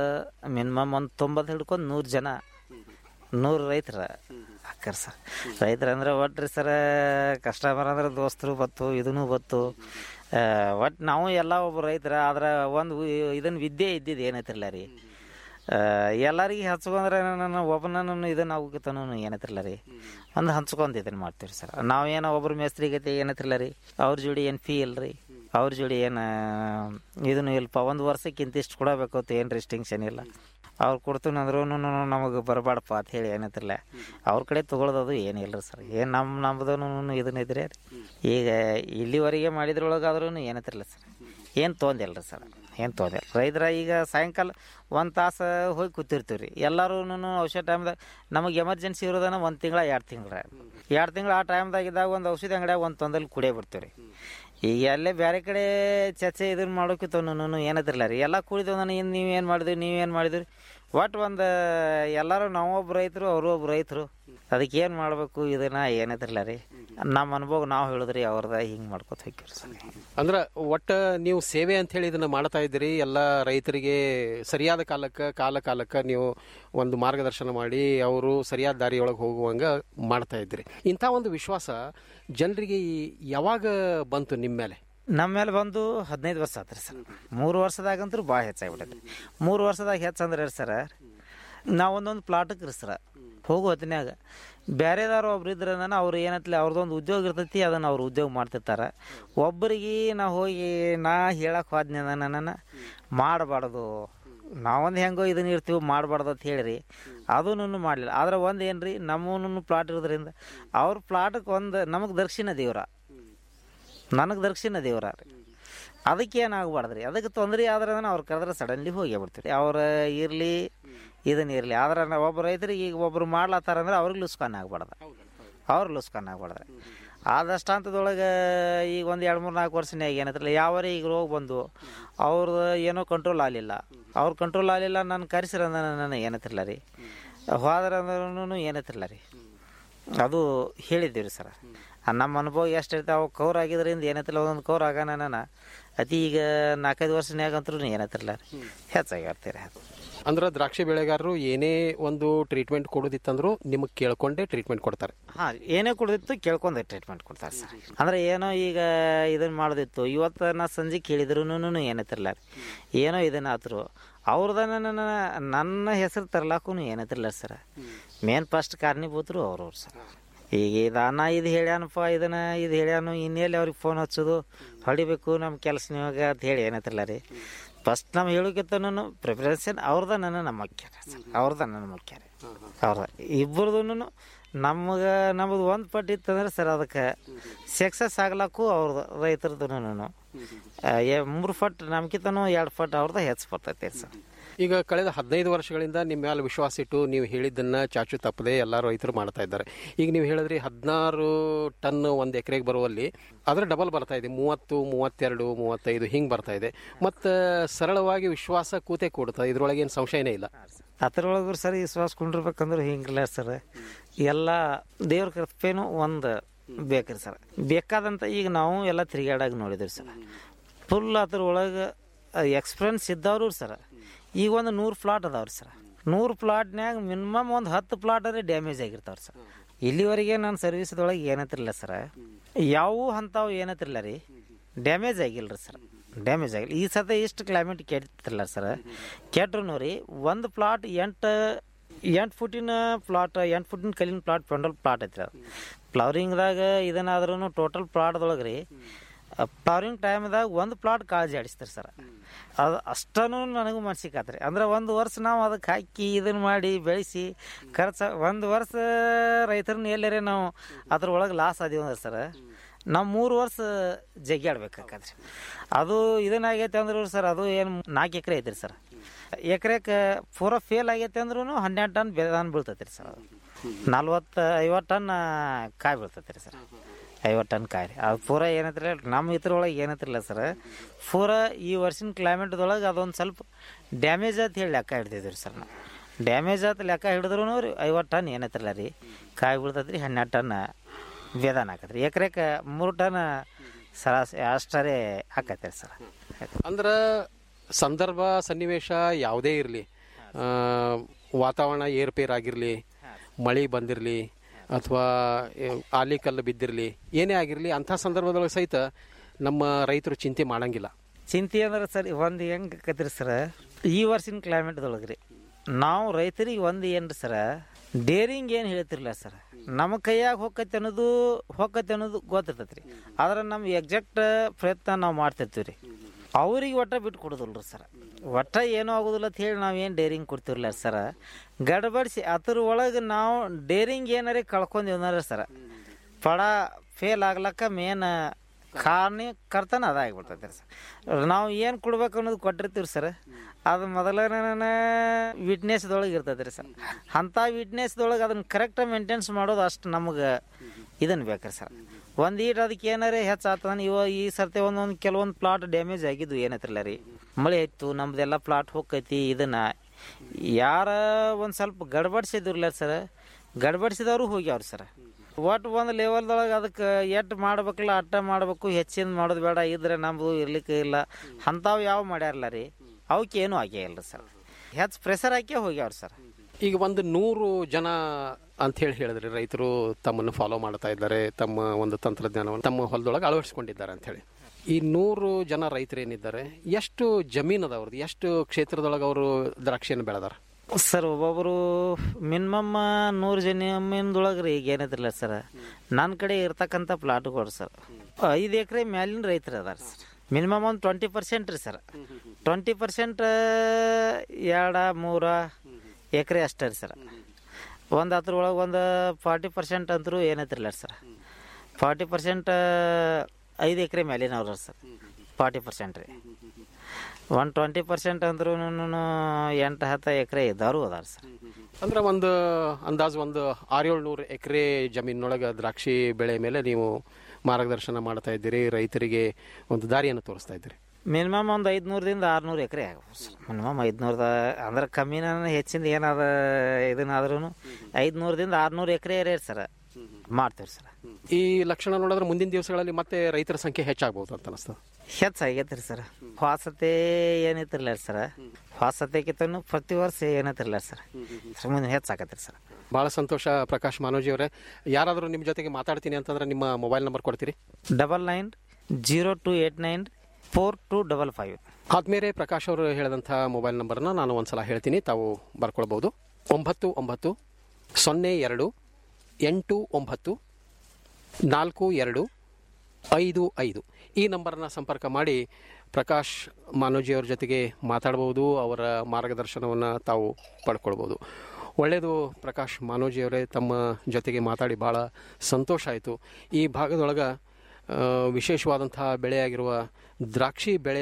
ಮಿನಿಮಮ್ ಒಂದು ತೊಂಬತ್ತು ಹಿಡ್ಕೊಂಡು ನೂರು ಜನ ನೂರು ರೈತರ ಹಾಕ್ಯಾರ ಸರ್ ರೈತರ ಅಂದ್ರೆ ಒಟ್ರಿ ಸರ ಕಸ್ಟಮರ್ ಅಂದ್ರೆ ದೋಸ್ತರು ಬತ್ತು ಇದನ್ನು ಬತ್ತು ಒಟ್ಟು ನಾವು ಎಲ್ಲ ಒಬ್ಬ ರೈತರ ಆದ್ರೆ ಒಂದು ಇದನ್ನ ವಿದ್ಯೆ ಇದ್ದಿದ್ದು ಏನೈತಿರಲ್ಲ ರೀ ಆ, ಎಲ್ಲರಿಗೆ ಹಚ್ಕೊಂಡ್ರೆ ನನ್ನ ಒಬ್ಬನನ್ನು ಇದನ್ನ ಆಗೋಕಿತನೂ ಏನೈತಿರಲ್ಲ ರೀ ಒಂದು ಹಂಚ್ಕೊಂಡು ಇದನ್ನ ಮಾಡ್ತೀವಿ ಸರ್ ನಾವೇನೋ ಒಬ್ರು ಮೇಸ್ತ್ರಿ ಗತಿ ಏನೈತಿರಲ್ಲ ರೀ ಅವ್ರ ಜೋಡಿ ಏನು ಫೀ ಇಲ್ರಿ ಅವ್ರ ಜೋಡಿ ಏನು ಇದನ್ನು ಇಲ್ಪ ಒಂದು ವರ್ಷಕ್ಕೆ ಇಂತಿಷ್ಟು ಕೊಡಬೇಕು ಅಂತ ಏನು ರಿಸ್ಟಿಂಕ್ಷನ್ ಇಲ್ಲ ಅವ್ರು ಕೊಡ್ತೀನಿ ಅಂದ್ರೂ ನಮಗೆ ಬರಬಾಡಪ್ಪ ಅಂತ ಹೇಳಿ ಏನೈತಿರಲ್ಲ ಅವ್ರ ಕಡೆ ತೊಗೊಳೋದು ಏನಿಲ್ಲ ರೀ ಸರ್ ಏನು ನಮ್ಮ ನಮ್ಮದೂ ಇದನ್ನ ಇದ್ರೆ ರೀ ಈಗ ಇಲ್ಲಿವರೆಗೆ ಮಾಡಿದ್ರೊಳಗಾದ್ರೂ ಏನೈತಿರಲ್ಲ ಸರ್ ಏನು ತೊಂದಿಲ್ಲ ರೀ ಸರ್ ಏನು ತೊಂದಿಲ್ಲ ರೈತರ ಈಗ ಸಾಯಂಕಾಲ ಒಂದು ತಾಸು ಹೋಗಿ ಕೂತಿರ್ತೀವಿ ರೀ ಎಲ್ಲರೂ ಔಷಧ ಟೈಮ್ದಾಗ ನಮಗೆ ಎಮರ್ಜೆನ್ಸಿ ಇರೋದನ್ನ ಒಂದು ತಿಂಗಳ ಎರಡು ತಿಂಗಳ ಎರಡು ತಿಂಗಳು ಆ ಟೈಮ್ದಾಗ ಇದ್ದಾಗ ಒಂದು ಔಷಧಿ ಅಂಗಡಿಯಾಗ ಒಂದು ತೊಂದಲ್ಲಿ ಕುಡಿಯೇ ಬಿಡ್ತೀವಿ ರೀ ಈಗ ಅಲ್ಲೇ ಬೇರೆ ಕಡೆ ಚರ್ಚೆ ಇದನ್ನ ಮಾಡೋಕಿತ್ತು ಏನತ್ತಿರಲ್ಲ ರೀ ಎಲ್ಲ ಕುಡಿದು ನಾನು ಇನ್ನು ನೀವೇನು ಮಾಡಿದ್ರಿ ನೀವೇನು ಮಾಡಿದ್ರಿ ಒಟ್ಟು ಒಂದು ಎಲ್ಲರೂ ನಾವೊಬ್ಬ ರೈತರು ಅವರು ಒಬ್ಬ ರೈತರು ಅದಕ್ಕೆ ಏನು ಮಾಡಬೇಕು ಇದನ್ನ ಏನತ್ತಿರಲ್ಲ ರೀ ನಮ್ಮ ಅನುಭವ ನಾವು ಹೇಳಿದ್ರಿ ಅವ್ರದ ಹಿಂಗೆ ಮಾಡ್ಕೊತ ಹೋಗ್ತೀವಿ ಸರ್ ಅಂದ್ರ ಒಟ್ಟ ನೀವು ಸೇವೆ ಅಂತ ಹೇಳಿ ಇದನ್ನ ಮಾಡ್ತಾ ಇದ್ದೀರಿ ಎಲ್ಲ ರೈತರಿಗೆ ಸರಿಯಾದ ಕಾಲಕ್ಕೆ ಕಾಲ ಕಾಲಕ್ಕೆ ನೀವು ಒಂದು ಮಾರ್ಗದರ್ಶನ ಮಾಡಿ ಅವರು ಸರಿಯಾದ ದಾರಿಯೊಳಗೆ ಹೋಗುವಂಗ ಮಾಡ್ತಾ ಇದ್ದೀರಿ ಇಂಥ ಒಂದು ವಿಶ್ವಾಸ ಜನರಿಗೆ ಈ- ಯಾವಾಗ ಬಂತು ನಿಮ್ಮ ಮೇಲೆ ನಮ್ಮ ಮೇಲೆ ಬಂದು ಹದಿನೈದು ವರ್ಷ ಆತ್ರಿ ಸರ್ ಮೂರು ವರ್ಷದಾಗಂತೂ ಭಾಳ ಹೆಚ್ಚಾಗ್ಬಿಟ್ಟೈತಿ ಮೂರು ವರ್ಷದಾಗ ಹೆಚ್ಚಂದ್ರೆ ಸರ ನಾವು ಒಂದೊಂದು ಪ್ಲಾಟಕ್ಕೆ ರೀ ಸರ ಹೋಗೋ ಹೊತ್ತಿನಾಗ ಬೇರೆದವ್ರು ಒಬ್ರು ಇದ್ರೆ ನಾನು ಅವ್ರು ಏನತ್ಲೆ ಅವ್ರದ್ದೊಂದು ಉದ್ಯೋಗ ಇರ್ತೈತಿ ಅದನ್ನು ಅವ್ರು ಉದ್ಯೋಗ ಮಾಡ್ತಿರ್ತಾರೆ ಒಬ್ಬರಿಗೆ ನಾ ಹೋಗಿ ನಾ ಹೇಳಕ್ಕೆ ಹೋದ್ನೆ ನನ್ನ ಮಾಡಬಾರ್ದು ನಾವೊಂದು ಹೆಂಗೋ ಇದನ್ನ ಇರ್ತೀವಿ ಮಾಡಬಾರ್ದು ಅಂತ ಹೇಳಿರಿ ಅದೂ ಮಾಡಲಿಲ್ಲ ಆದ್ರೆ ಒಂದು ಏನು ರೀ ನಮ್ಮೂ ಪ್ಲಾಟ್ ಇರೋದ್ರಿಂದ ಅವ್ರ ಪ್ಲಾಟಕ್ಕೆ ಒಂದು ನಮಗೆ ದರ್ಶನ ದೇವ್ರ ನನಗೆ ದರ್ಶನ ದೇವ್ರ ರೀ ಅದಕ್ಕೆ ಏನಾಗಬಾರ್ದು ರೀ ಅದಕ್ಕೆ ತೊಂದರೆ ಆದ್ರೆ ಅವ್ರು ಕರೆದ್ರೆ ಸಡನ್ಲಿ ಹೋಗೇ ಬಿಡ್ತೀರಿ ಅವ್ರ ಇರಲಿ ಇದನ್ನ ಇರಲಿ ಆದ್ರೆ ನಾವು ಒಬ್ಬ ರೈತರಿಗೆ ಈಗ ಒಬ್ರು ಮಾಡ್ಲತ್ತಾರ ಅಂದ್ರೆ ಅವ್ರಿಗೆ ಲುಸ್ಕಾನ್ ಆಗ್ಬಾರ್ದು ಅವ್ರು ಲುಸ್ಕಾನ್ ಆಗ್ಬಾರ್ದು ಆದಷ್ಟು ಹಂತದೊಳಗೆ ಈಗ ಒಂದು ಎರಡು ಮೂರು ನಾಲ್ಕು ವರ್ಷನ್ಯಾಗ ಏನೈತ್ರಲ್ಲ ಯಾವರೇ ಈಗ ರೋಗ ಬಂದು ಅವ್ರದ್ದು ಏನೋ ಕಂಟ್ರೋಲ್ ಆಗಲಿಲ್ಲ ಅವ್ರ ಕಂಟ್ರೋಲ್ ಆಗಲಿಲ್ಲ ನಾನು ಕರೆಸಿರ ನಾನು ಏನೈತಿರಲ್ಲ ರೀ ಹೋದ್ರೆ ಅಂದ್ರೂ ಏನೈತಿರಲ್ಲ ರೀ ಅದು ಹೇಳಿದ್ದೀವಿ ರೀ ಸರ್ ನಮ್ಮ ಅನುಭವ ಎಷ್ಟು ಇರ್ತಾವೆ ಅವು ಕೌರ್ ಆಗಿದ್ರಿಂದ ಏನೈತಿಲ್ಲ ಒಂದೊಂದು ಕೌರ್ ಆಗಾನ ನಾನು ಅತಿ ಈಗ ನಾಲ್ಕೈದು ವರ್ಷನ್ಯಾಗ ಅಂತೂ ಏನೈತಿರಲ್ಲ ಹೆಚ್ಚಾಗಿರ್ತೀರಿ ಅದು ಅಂದ್ರೆ ದ್ರಾಕ್ಷಿ ಬೆಳೆಗಾರರು ಏನೇ ಒಂದು ಟ್ರೀಟ್ಮೆಂಟ್ ಕೊಡೋದಿತ್ತಂದ್ರು ನಿಮಗೆ ಕೇಳ್ಕೊಂಡೇ ಟ್ರೀಟ್ಮೆಂಟ್ ಕೊಡ್ತಾರೆ ಹಾಂ ಏನೇ ಕುಡ್ದಿತ್ತು ಕೇಳ್ಕೊಂಡೆ ಟ್ರೀಟ್ಮೆಂಟ್ ಕೊಡ್ತಾರೆ ಸರ್ ಅಂದ್ರೆ ಏನೋ ಈಗ ಇದನ್ನ ಮಾಡೋದಿತ್ತು ಇವತ್ತು ನಾ ಸಂಜೆ ಕೇಳಿದ್ರು ಏನೈತಿರಲ್ಲ ಏನೋ ಇದನ್ನ ಆತರು ಅವ್ರದ ನನ್ನ ನನ್ನ ಹೆಸರು ತರ್ಲಾಕು ಏನೈತಿರಲ್ಲ ಸರ್ ಮೇನ್ ಫಸ್ಟ್ ಕಾರಣೀಭೂತರು ಅವ್ರವ್ರು ಸರ್ ಈಗ ಇದು ನಾ ಇದು ಹೇಳ್ಯಾನಪ್ಪ ಇದನ್ನ ಇದು ಹೇಳ್ಯಾನು ಇನ್ನೆಲ್ಲಿ ಅವ್ರಿಗೆ ಫೋನ್ ಹಚ್ಚೋದು ಹೊಡಿಬೇಕು ನಮ್ಮ ಕೆಲಸ ನಿಮಗೆ ಅಂತ ಹೇಳಿ ಏನೈತಿರಲ್ಲ ರೀ ಫಸ್ಟ್ ನಮ್ಮ ಹೇಳೋಕ್ಕಿಂತನೂ ಪ್ರಿಫರೆನ್ಸನ್ ಅವ್ರದ ನನ್ನ ನಮ್ಮ ಮುಖ್ಯ ಸರ್ ಅವ್ರದ ನನ್ನ ಮುಖ್ಯ ರೀ ಅವ್ರದ ಇಬ್ಬರದೂ ನಮಗೆ ನಮ್ಮದು ಒಂದು ಪಟ್ಟು ಇತ್ತಂದ್ರೆ ಸರ್ ಅದಕ್ಕೆ ಸಕ್ಸಸ್ ಆಗ್ಲಕ್ಕೂ ಅವ್ರದ್ದು ರೈತರದ್ದು ಮೂರು ಫಟ್ ನಮ್ಕಿಂತನೂ ಎರಡು ಫಟ್ ಅವ್ರದ್ದು ಹೆಚ್ಚು ಬರ್ತೈತೆ ಸರ್ ಈಗ ಕಳೆದ ಹದಿನೈದು ವರ್ಷಗಳಿಂದ ನಿಮ್ಮ ಮೇಲೆ ವಿಶ್ವಾಸ ಇಟ್ಟು ನೀವು ಹೇಳಿದ್ದನ್ನ ಚಾಚು ತಪ್ಪದೆ ಎಲ್ಲ ರೈತರು ಮಾಡ್ತಾ ಇದ್ದಾರೆ ಈಗ ನೀವು ಹೇಳಿದ್ರಿ ಹದಿನಾರು ಟನ್ ಒಂದು ಎಕರೆಗೆ ಬರುವಲ್ಲಿ ಅದರ ಡಬಲ್ ಬರ್ತಾ ಇದೆ ಮೂವತ್ತು ಮೂವತ್ತೆರಡು ಮೂವತ್ತೈದು ಹಿಂಗೆ ಬರ್ತಾ ಇದೆ ಮತ್ತು ಸರಳವಾಗಿ ವಿಶ್ವಾಸ ಕೂತೆ ಕೊಡ್ತಾ ಇದ್ರೊಳಗೆ ಏನು ಸಂಶಯನೇ ಇಲ್ಲ ಅದ್ರೊಳಗೆ ಸರ್ ವಿಶ್ವಾಸ ಕೊಂಡಿರ್ಬೇಕಂದ್ರೆ ಹಿಂಗಿಲ್ಲ ಸರ್ ಎಲ್ಲ ದೇವ್ರ ಕೃಪೆನೂ ಒಂದು ಬೇಕ್ರಿ ಸರ್ ಬೇಕಾದಂಥ ಈಗ ನಾವು ಎಲ್ಲ ತಿರುಗಾಡಾಗ ನೋಡಿದ್ರಿ ಸರ್ ಫುಲ್ ಅದ್ರೊಳಗೆ ಎಕ್ಸ್ಪೀರಿಯನ್ಸ್ ಇದ್ದವರು ಸರ್ ಈಗ ಒಂದು ನೂರು ಪ್ಲಾಟ್ ಅದಾವ್ರಿ ಸರ್ ನೂರು ಪ್ಲಾಟ್ನ್ಯಾಗ ಮಿನಿಮಮ್ ಒಂದು ಹತ್ತು ಪ್ಲಾಟ್ ಅದೇ ಡ್ಯಾಮೇಜ್ ಆಗಿರ್ತಾವ್ರಿ ಸರ್ ಇಲ್ಲಿವರೆಗೆ ನಾನು ಸರ್ವಿಸ್ದೊಳಗೆ ಏನತ್ತಿರಲಿಲ್ಲ ಸರ್ ಯಾವ ಅಂಥವು ಏನತ್ತಿರಲ್ಲ ರೀ ಡ್ಯಾಮೇಜ್ ಆಗಿಲ್ಲ ರೀ ಸರ್ ಡ್ಯಾಮೇಜ್ ಆಗಿಲ್ಲ ಈ ಸತ ಇಷ್ಟು ಕ್ಲೈಮೇಟ್ ಕೆಡ್ತಿರಲ್ಲ ಸರ್ ಕೆಟ್ರು ರೀ ಒಂದು ಪ್ಲಾಟ್ ಎಂಟು ಎಂಟು ಫುಟಿನ ಪ್ಲಾಟ್ ಎಂಟು ಫುಟಿನ ಕಲ್ಲಿನ ಪ್ಲಾಟ್ ಪೆಂಡಲ್ ಪ್ಲಾಟ್ ಐತ್ರಿ ಅದು ಫ್ಲವರಿಂಗ್ದಾಗ ಇದನ್ನಾದ್ರೂ ಟೋಟಲ್ ಪ್ಲಾಟ್ದೊಳಗೆ ರೀ ಫ್ಲವರಿಂಗ್ ಟೈಮ್ದಾಗ ಒಂದು ಪ್ಲಾಟ್ ಕಾಳಜಿ ಆಡಿಸ್ತಾರೆ ಸರ್ ಅದು ಅಷ್ಟೂ ನನಗೂ ಮನ್ಸಿಗೆ ಆತ್ರಿ ಅಂದ್ರೆ ಒಂದು ವರ್ಷ ನಾವು ಅದಕ್ಕೆ ಹಾಕಿ ಇದನ್ನು ಮಾಡಿ ಬೆಳೆಸಿ ಖರ್ಚು ಒಂದು ವರ್ಷ ರೈತರನ್ನ ಎಲ್ಲರೇ ನಾವು ಅದ್ರೊಳಗೆ ಲಾಸ್ ಆದೀವಿ ಅಂದ್ರೆ ಸರ್ ನಾವು ಮೂರು ವರ್ಷ ಜಗ್ಗಾಡ್ಬೇಕಾಕತ್ರಿ ಅದು ಇದನ್ನಾಗೈತೆ ಅಂದ್ರೆ ಸರ್ ಅದು ಏನು ನಾಲ್ಕು ಎಕರೆ ಐತ್ರಿ ಸರ್ ಎಕರೆಗೆ ಪೂರ ಫೇಲ್ ಆಗೈತೆ ಅಂದ್ರೂ ಹನ್ನೆರಡು ಟನ್ ಬೆದಾನ್ ಬೀಳ್ತೈತೆ ರೀ ಸರ್ ಅದು ನಲ್ವತ್ತು ಐವತ್ತು ಟನ್ ಕಾಯಿ ಬೀಳ್ತೈತೆ ರೀ ಸರ್ ಐವತ್ತು ಟನ್ ಕಾಯಿ ರೀ ಅದು ಪೂರ ಏನೈತಿಲ್ಲ ನಮ್ಮ ಇದ್ರೊಳಗೆ ಏನೈತಿಲ್ಲ ಸರ್ ಪೂರ ಈ ವರ್ಷಿನ ಕ್ಲೈಮೇಟ್ದೊಳಗೆ ಅದೊಂದು ಸ್ವಲ್ಪ ಡ್ಯಾಮೇಜ್ ಅಂತ ಹೇಳಿ ಲೆಕ್ಕ ಹಿಡ್ದಿದ್ವಿ ಸರ್ ನಾವು ಡ್ಯಾಮೇಜ್ ಆತ ಲೆಕ್ಕ ಹಿಡಿದ್ರು ರೀ ಐವತ್ತು ಟನ್ ಏನೈತಿಲ್ಲ ರೀ ಕಾಯಿ ಬೀಳ್ತೈತೆ ರೀ ಹನ್ನೆರಡು ಟನ್ ಬೇದಾನ ಹಾಕತ್ರಿ ಎಕರೆಗೆ ಮೂರು ಟನ್ ಸರಾಸರಿ ಅಷ್ಟರೇ ಹಾಕತ್ತೀರಿ ಸರ್ ಅಂದ್ರೆ ಸಂದರ್ಭ ಸನ್ನಿವೇಶ ಯಾವುದೇ ಇರಲಿ ವಾತಾವರಣ ಏರ್ಪೇರ್ ಆಗಿರಲಿ ಮಳೆ ಬಂದಿರಲಿ ಅಥವಾ ಆಲಿ ಕಲ್ಲು ಬಿದ್ದಿರಲಿ ಏನೇ ಆಗಿರಲಿ ಅಂಥ ಸಂದರ್ಭದೊಳಗೆ ಸಹಿತ ನಮ್ಮ ರೈತರು ಚಿಂತೆ ಮಾಡಂಗಿಲ್ಲ ಚಿಂತೆ ಅಂದ್ರೆ ಸರ್ ಒಂದು ಹೆಂಗೆ ಆಕತ್ರಿ ಸರ್ ಈ ವರ್ಷಿನ ಕ್ಲೈಮೇಟ್ದೊಳಗೆ ರೀ ನಾವು ರೈತರಿಗೆ ಒಂದು ಏನು ಸರ ಡೇರಿಂಗ್ ಏನು ಹೇಳ್ತಿರ್ಲಿಲ್ಲ ಸರ್ ನಮ್ಮ ಕೈಯಾಗ ಹೊಕ್ಕೈತೆ ಅನ್ನೋದು ಹೊಕ್ಕೈತೆ ಅನ್ನೋದು ಗೊತ್ತಿರ್ತೈತೆ ರೀ ಆದ್ರೆ ನಮ್ಮ ಎಕ್ಸಾಕ್ಟ್ ಪ್ರಯತ್ನ ನಾವು ಮಾಡ್ತಿರ್ತೀವಿ ರೀ ಅವ್ರಿಗೆ ಒಟ್ಟ ಬಿಟ್ಟು ಕೊಡೋದಿಲ್ಲ ರೀ ಸರ್ ಒಟ್ಟ ಏನೂ ಆಗೋದಿಲ್ಲ ಅಂತ ಹೇಳಿ ನಾವು ಏನು ಡೇರಿಂಗ್ ಕೊಡ್ತಿರ್ಲಿಲ್ಲ ಸರ ಗಡ್ಬಡಿಸಿ ಅದ್ರ ಒಳಗೆ ನಾವು ಡೇರಿಂಗ್ ಏನಾರೇ ಕಳ್ಕೊಂಡೇವನಾರ ಸರ ಪಡ ಫೇಲ್ ಆಗ್ಲಕ್ಕ ಮೇನ್ ಕಾರಣ ಕರ್ತನ ಅದ ಆಗಿಬಿಡ್ತೈತೆ ರೀ ಸರ್ ನಾವು ಏನು ಕೊಡ್ಬೇಕು ಅನ್ನೋದು ಕೊಟ್ಟಿರ್ತೀವಿ ಸರ್ ಅದು ಮೊದಲನೇ ವಿಟ್ನೆಸ್ದೊಳಗೆ ಇರ್ತೈತೆ ರೀ ಸರ್ ಅಂಥ ವಿಟ್ನೆಸ್ದೊಳಗೆ ಅದನ್ನು ಕರೆಕ್ಟಾಗಿ ಮೇಂಟೆನ್ಸ್ ಮಾಡೋದು ಅಷ್ಟು ನಮಗೆ ಇದನ್ನು ಬೇಕ್ರಿ ಸರ್ ಒಂದು ಈಟ್ ಅದಕ್ಕೆ ಏನಾರೇ ಹೆಚ್ಚಾತಂದ್ರೆ ಇವ ಈ ಸರ್ತಿ ಒಂದೊಂದು ಕೆಲವೊಂದು ಪ್ಲಾಟ್ ಡ್ಯಾಮೇಜ್ ಆಗಿದ್ದು ಏನೈತ್ರಲ್ಲ ರೀ ಮಳೆ ಇತ್ತು ನಮ್ದೆಲ್ಲ ಪ್ಲಾಟ್ ಹೋಗೈತಿ ಇದನ್ನು ಯಾರ ಒಂದು ಸ್ವಲ್ಪ ಗಡ್ಬಡಿಸಿದ್ರಲ್ಲ ಸರ್ ಗಡ್ಬಡಿಸಿದವರು ಹೋಗ್ಯಾವ್ರಿ ಸರ್ ಒಟ್ಟು ಒಂದು ಲೆವೆಲ್ದೊಳಗೆ ಅದಕ್ಕೆ ಎಟ್ಟು ಮಾಡ್ಬೇಕಲ್ಲ ಅಟ್ಟ ಮಾಡಬೇಕು ಹೆಚ್ಚಿನ ಮಾಡೋದು ಬೇಡ ಇದ್ರೆ ನಮ್ಮದು ಇರ್ಲಿಕ್ಕೆ ಇಲ್ಲ ಅಂಥವು ಯಾವ ಮಾಡ್ಯಾರಲ್ಲ ರೀ ಅವಕ್ಕೆ ಏನೂ ಆಗೇ ಇಲ್ಲ ಸರ್ ಹೆಚ್ಚು ಪ್ರೆಷರ್ ಹಾಕಿ ಹೋಗ್ಯಾವ್ರಿ ಸರ್ ಈಗ ಒಂದು ನೂರು ಜನ ಅಂತ ಹೇಳಿ ಹೇಳಿದ್ರಿ ರೈತರು ತಮ್ಮನ್ನು ಫಾಲೋ ಮಾಡ್ತಾ ಇದ್ದಾರೆ ತಮ್ಮ ಒಂದು ತಂತ್ರಜ್ಞಾನವನ್ನು ತಮ್ಮ ಹೊಲದೊಳಗೆ ಅಳವಡಿಸ್ಕೊಂಡಿದ್ದಾರೆ ಅಂತ ಹೇಳಿ ಈ ನೂರು ಜನ ರೈತರು ಏನಿದ್ದಾರೆ ಎಷ್ಟು ಜಮೀನು ಅದ ಅವ್ರದ್ದು ಎಷ್ಟು ಕ್ಷೇತ್ರದೊಳಗೆ ಅವರು ದ್ರಾಕ್ಷಿಯನ್ನು ಬೆಳೆದಾರ ಸರ್ ಒಬ್ಬೊಬ್ಬರು ಮಿನಿಮಮ್ ನೂರು ಜಮೀನ್ದೊಳಗೆ ರೀ ಈಗ ಏನೈತಿಲ್ಲ ಸರ್ ನನ್ನ ಕಡೆ ಇರ್ತಕ್ಕಂಥ ಪ್ಲಾಟ್ಗಳು ಸರ್ ಐದು ಎಕರೆ ಮ್ಯಾಲಿನ ರೈತರು ಅದಾರ ಸರ್ ಮಿನಿಮಮ್ ಒಂದು ಟ್ವೆಂಟಿ ಪರ್ಸೆಂಟ್ ರೀ ಸರ್ ಟ್ವೆಂಟಿ ಪರ್ಸೆಂಟ್ ಎರಡ ಮೂರ ಎಕರೆ ಅಷ್ಟೇ ರೀ ಸರ್ ಒಂದು ಅದ್ರೊಳಗೆ ಒಂದು ಫಾರ್ಟಿ ಪರ್ಸೆಂಟ್ ಅಂತರೂ ಏನೈತಿರಲ್ಲ ಸರ್ ಫಾರ್ಟಿ ಪರ್ಸೆಂಟ್ ಐದು ಎಕರೆ ಮೇಲಿನವ್ರು ಸರ್ ಫಾರ್ಟಿ ಪರ್ಸೆಂಟ್ ರೀ ಒನ್ ಟ್ವೆಂಟಿ ಪರ್ಸೆಂಟ್ ಅಂದ್ರೂ ಎಂಟು ಹತ್ತು ಎಕರೆ ಇದ್ದವರು ಅದಾರ ಸರ್ ಅಂದ್ರೆ ಒಂದು ಅಂದಾಜು ಒಂದು ಆರೇಳು ನೂರು ಎಕರೆ ಜಮೀನೊಳಗೆ ದ್ರಾಕ್ಷಿ ಬೆಳೆ ಮೇಲೆ ನೀವು ಮಾರ್ಗದರ್ಶನ ಮಾಡ್ತಾ ಇದ್ದೀರಿ ರೈತರಿಗೆ ಒಂದು ದಾರಿಯನ್ನು ತೋರಿಸ್ತಾ ಇದ್ದೀರಿ ಮಿನಿಮಮ್ ಒಂದು ಐದುನೂರದಿಂದ ಆರುನೂರು ಎಕರೆ ಆಗ್ಬೋದು ಸರ್ ಮಿನಿಮಮ್ ಐದುನೂರದ ಅಂದ್ರೆ ಕಮ್ಮಿನ ಹೆಚ್ಚಿಂದ ಏನಾದ ಇದನ್ನಾದ್ರೂ ಐದುನೂರದಿಂದ ಆರುನೂರು ಎಕರೆ ರೀ ಸರ್ ಮಾಡ್ತೀವಿ ಸರ್ ಈ ಲಕ್ಷಣ ನೋಡಿದ್ರೆ ಮುಂದಿನ ದಿವಸಗಳಲ್ಲಿ ಮತ್ತೆ ರೈತರ ಸಂಖ್ಯೆ ಹೆಚ್ಚಾಗಬಹುದು ಅಂತ ಅನಿಸ್ತದೆ ಹೆಚ್ಚಾಗೈತೆ ರೀ ಸರ್ ಹೊಸತೆ ಏನೈತಿರ್ಲ ಸರ್ ಹೊಸತೆಗಿಂತನೂ ಪ್ರತಿ ವರ್ಷ ಏನೈತಿರ್ಲ ಸರ್ ಸರ್ ಮುಂದೆ ಹೆಚ್ಚಾಗತ್ತೆ ಸರ್ ಬಹಳ ಸಂತೋಷ ಪ್ರಕಾಶ್ ಮಾನೋಜಿ ಅವರೇ ಯಾರಾದರೂ ನಿಮ್ಮ ಜೊತೆಗೆ ಮಾತಾಡ್ತೀನಿ ಅಂತಂದ್ರೆ ನಿಮ್ಮ ಮೊಬೈಲ್ ನಂಬರ್ ಕೊಡ್ತೀರಿ double nine zero two eight nine four two double five ಆದ್ಮೇಲೆ ಪ್ರಕಾಶ್ ಅವರು ಹೇಳಿದಂಥ ಮೊಬೈಲ್ ನಂಬರ್ನ ನಾನು ಒಂದ್ಸಲ ಹೇಳ್ತೀನಿ ತಾವು ಬರ್ಕೊಳ್ಬೋದು ಒಂಬತ್ತು ಒಂಬತ್ತು ಸೊನ್ನೆ ಎರಡು ಎಂಟು ಒಂಬತ್ತು ನಾಲ್ಕು ಎರಡು ಐದು ಐದು ಈ ನಂಬರ್ನ ಸಂಪರ್ಕ ಮಾಡಿ ಪ್ರಕಾಶ್ ಮಾನೋಜಿಯವ್ರ ಜೊತೆಗೆ ಮಾತಾಡ್ಬೋದು ಅವರ ಮಾರ್ಗದರ್ಶನವನ್ನು ತಾವು ಪಡ್ಕೊಳ್ಬೋದು ಒಳ್ಳೆಯದು ಪ್ರಕಾಶ್ ಮಾನೋಜಿಯವರೇ ತಮ್ಮ ಜೊತೆಗೆ ಮಾತಾಡಿ ಭಾಳ ಸಂತೋಷ ಆಯಿತು ಈ ಭಾಗದೊಳಗೆ ಆ, ವಿಶೇಷವಾದಂತಹ ಬೆಳೆಯಾಗಿರುವ ದ್ರಾಕ್ಷಿ ಬೆಳೆ